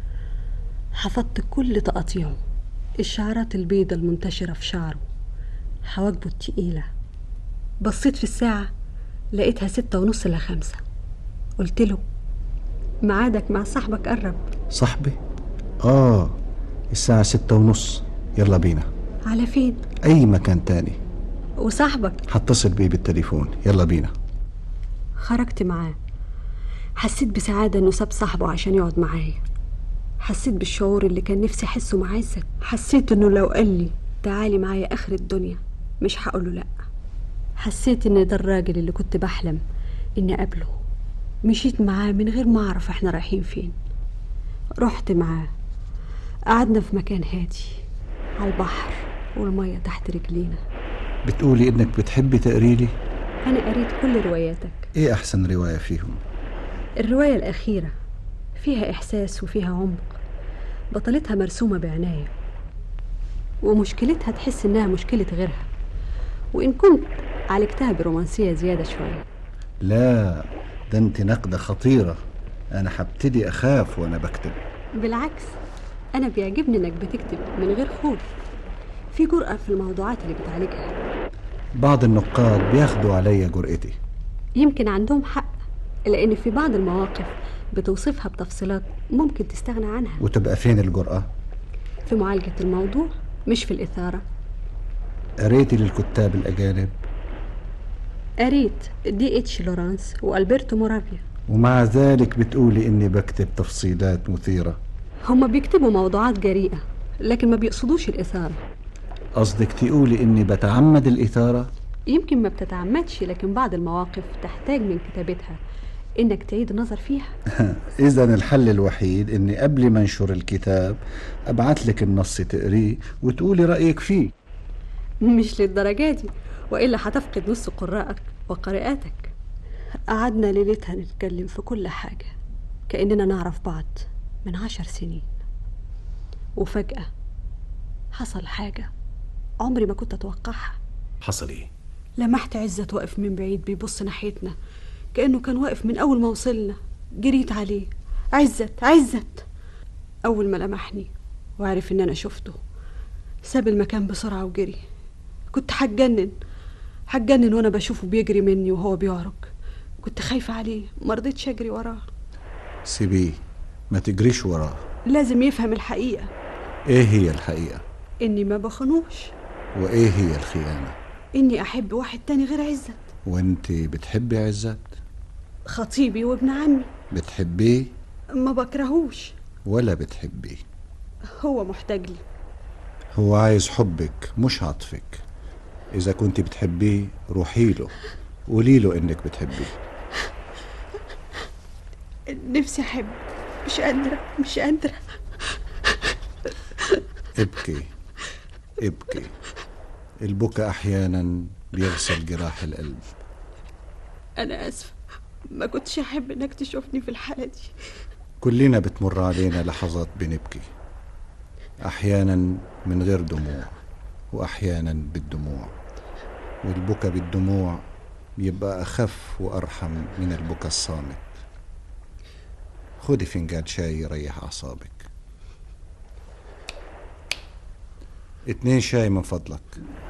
حفظت كل تقاطيعه الشعرات البيضة المنتشرة في شعره حواجبه التقيلة بصيت في الساعة لقيتها ستة ونص إلا خمسة قلت له ميعادك مع صاحبك قرب صاحبي؟ آه الساعة ستة ونص يلا بينا على فين؟ أي مكان تاني وصاحبك هتصل بيه بالتليفون يلا بينا خرجت معاه حسيت بسعادة إنه ساب صاحبه عشان يقعد معايا حسيت بالشعور اللي كان نفسي أحسه مع عزت حسيت إنه لو قال لي تعالي معايا آخر الدنيا مش هقوله لأ حسيت إن ده الراجل اللي كنت بحلم إني أقابله مشيت معاه من غير ما أعرف إحنا رايحين فين رحت معاه قعدنا في مكان هادي على البحر والمية تحت رجلينا بتقولي إنك بتحبي تقري لي أنا قريت كل رواياتك إيه أحسن رواية فيهم الرواية الأخيرة فيها إحساس وفيها عمق بطلتها مرسومة بعناية ومشكلتها تحس إنها مشكلة غيرها وإن كنت عالجتها برومانسية زيادة شوية لا ده انت نقدة خطيرة أنا هبتدي أخاف وأنا بكتب بالعكس أنا بيعجبني إنك بتكتب من غير خوف في جرأة في الموضوعات اللي بتعالجها بعض النقاد بياخدوا عليا جرأتي يمكن عندهم حق لأن في بعض المواقف بتوصفها بتفصيلات ممكن تستغنى عنها وتبقى فين الجرأة؟ في معالجة الموضوع مش في الإثارة قريتي للكتاب الأجانب قريت دي اتش لورانس والبرتو مورافيا ومع ذلك بتقولي إني بكتب تفصيلات مثيرة هما بيكتبوا موضوعات جريئة لكن ما بيقصدوش الإثارة قصدك تقولي إني بتعمد الإثارة؟ يمكن ما بتتعمدش لكن بعض المواقف تحتاج من كتابتها إنك تعيد النظر فيها إذا الحل الوحيد إني قبل ما أنشر الكتاب أبعت لك النص تقريه وتقولي رأيك فيه مش للدرجة دي وإلا هتفقد نص قراءك وقارئاتك قعدنا ليلتها نتكلم في كل حاجة كأننا نعرف بعض من عشر سنين وفجأة حصل حاجة عمري ما كنت أتوقعها حصل ايه لمحت عزت واقف من بعيد بيبص ناحيتنا كأنه كان واقف من أول ما وصلنا جريت عليه عزت عزت أول ما لمحني وعرف إن أنا شفته ساب المكان بسرعة وجري كنت هتجنن هتجنن وأنا بشوفه بيجري مني وهو بيعرج كنت خايفة عليه مرضتش أجري وراه سيبيه ما تجريش وراه لازم يفهم الحقيقة ايه هي الحقيقة إني ما بخنوش وايه هي الخيانة إني أحب واحد تاني غير عزت وانت بتحبي عزت خطيبي وابن عمي بتحبيه ما بكرهوش ولا بتحبيه هو محتاج لي هو عايز حبك مش عطفك اذا كنت بتحبيه روحي له قولي له انك بتحبيه نفسي أحب مش قادرة مش قادرة ابكي ابكي البكاء احيانا بيغسل جراح القلب أنا آسفة ما كنتش أحب إنك تشوفني في الحالة دي كلنا بتمر علينا لحظات بنبكي احيانا من غير دموع واحيانا بالدموع والبكا بالدموع بيبقى اخف وارحم من البكا الصامت خدي فنجان شاي يريح اعصابك اتنين شاي من فضلك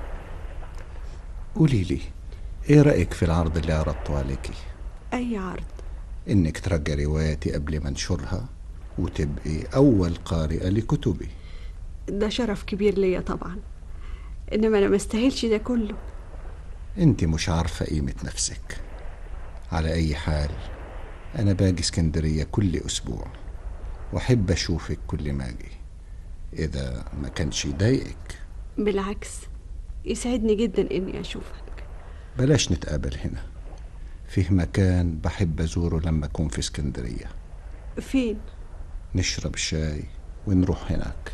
قولي لي ايه رايك في العرض اللي عرضته عليكي أي عرض انك ترجع رواياتي قبل ما انشرها وتبقي اول قارئه لكتبي ده شرف كبير ليا طبعا إنما أنا ما استاهلش ده كله انت مش عارفه قيمه نفسك على اي حال انا باجي اسكندريه كل اسبوع واحب اشوفك كل ما اجي اذا ما كانش يضايقك بالعكس يسعدني جدا إني أشوفك بلاش نتقابل هنا فيه مكان بحب ازوره لما اكون في اسكندريه فين نشرب شاي ونروح هناك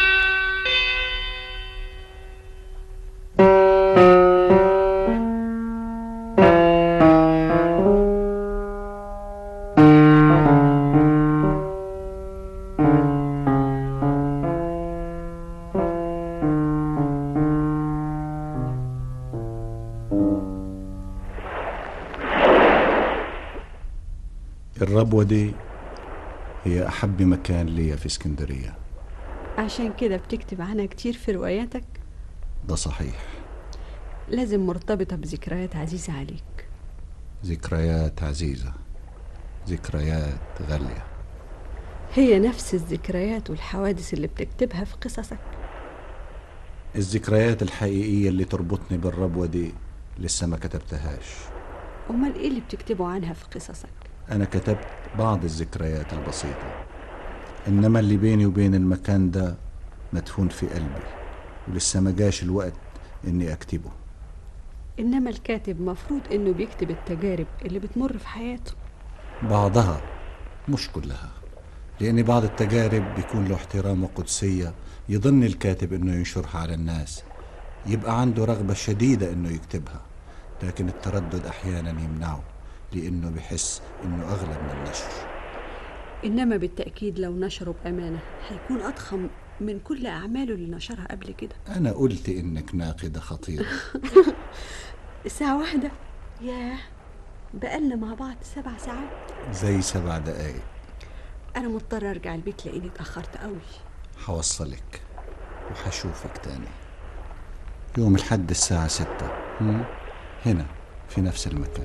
الربوة دي هي أحب مكان ليا في اسكندرية عشان كده بتكتب عنها كتير في رواياتك ده صحيح لازم مرتبطة بذكريات عزيزة عليك ذكريات عزيزة ذكريات غالية هي نفس الذكريات والحوادث اللي بتكتبها في قصصك الذكريات الحقيقية اللي تربطني بالربوة دي لسه ما كتبتهاش أمال إيه اللي بتكتبه عنها في قصصك أنا كتبت بعض الذكريات البسيطة إنما اللي بيني وبين المكان ده مدفون في قلبي ولسه ما جاش الوقت إني أكتبه إنما الكاتب مفروض إنه بيكتب التجارب اللي بتمر في حياته بعضها مش كلها لأن بعض التجارب بيكون له احترام وقدسية يظن الكاتب إنه ينشرها على الناس يبقى عنده رغبة شديدة إنه يكتبها لكن التردد أحيانا يمنعه لأنه بحس إنه أغلى من النشر إنما بالتأكيد لو نشره بأمانة هيكون أضخم من كل أعماله اللي نشرها قبل كده أنا قلت إنك ناقدة خطيرة الساعة واحدة ياه بقالنا مع بعض سبع ساعات زي سبع دقايق أنا مضطرة أرجع البيت لأني اتأخرت قوي هوصلك وهشوفك تاني يوم الحد الساعة ستة هم؟ هنا في نفس المكان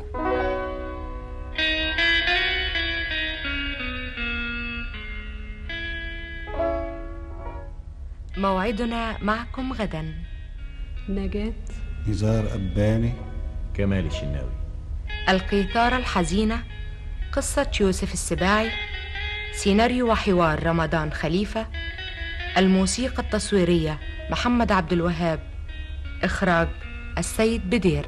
موعدنا معكم غدا نجاة نزار أباني كمال الشناوي القيثارة الحزينة قصة يوسف السباعي سيناريو وحوار رمضان خليفة الموسيقى التصويرية محمد عبد الوهاب إخراج السيد بدير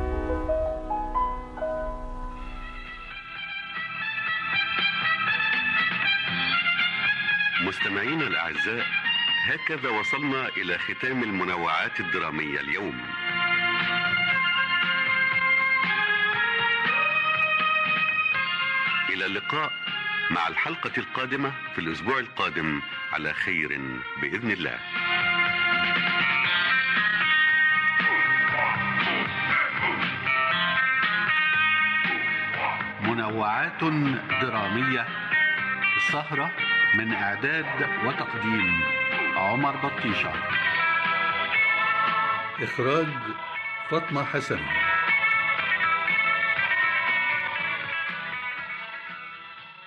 مستمعينا الأعزاء هكذا وصلنا إلى ختام المنوعات الدرامية اليوم إلى اللقاء مع الحلقة القادمة في الأسبوع القادم على خير بإذن الله منوعات درامية السهرة من إعداد وتقديم عمر بطيشة إخراج فاطمة حسن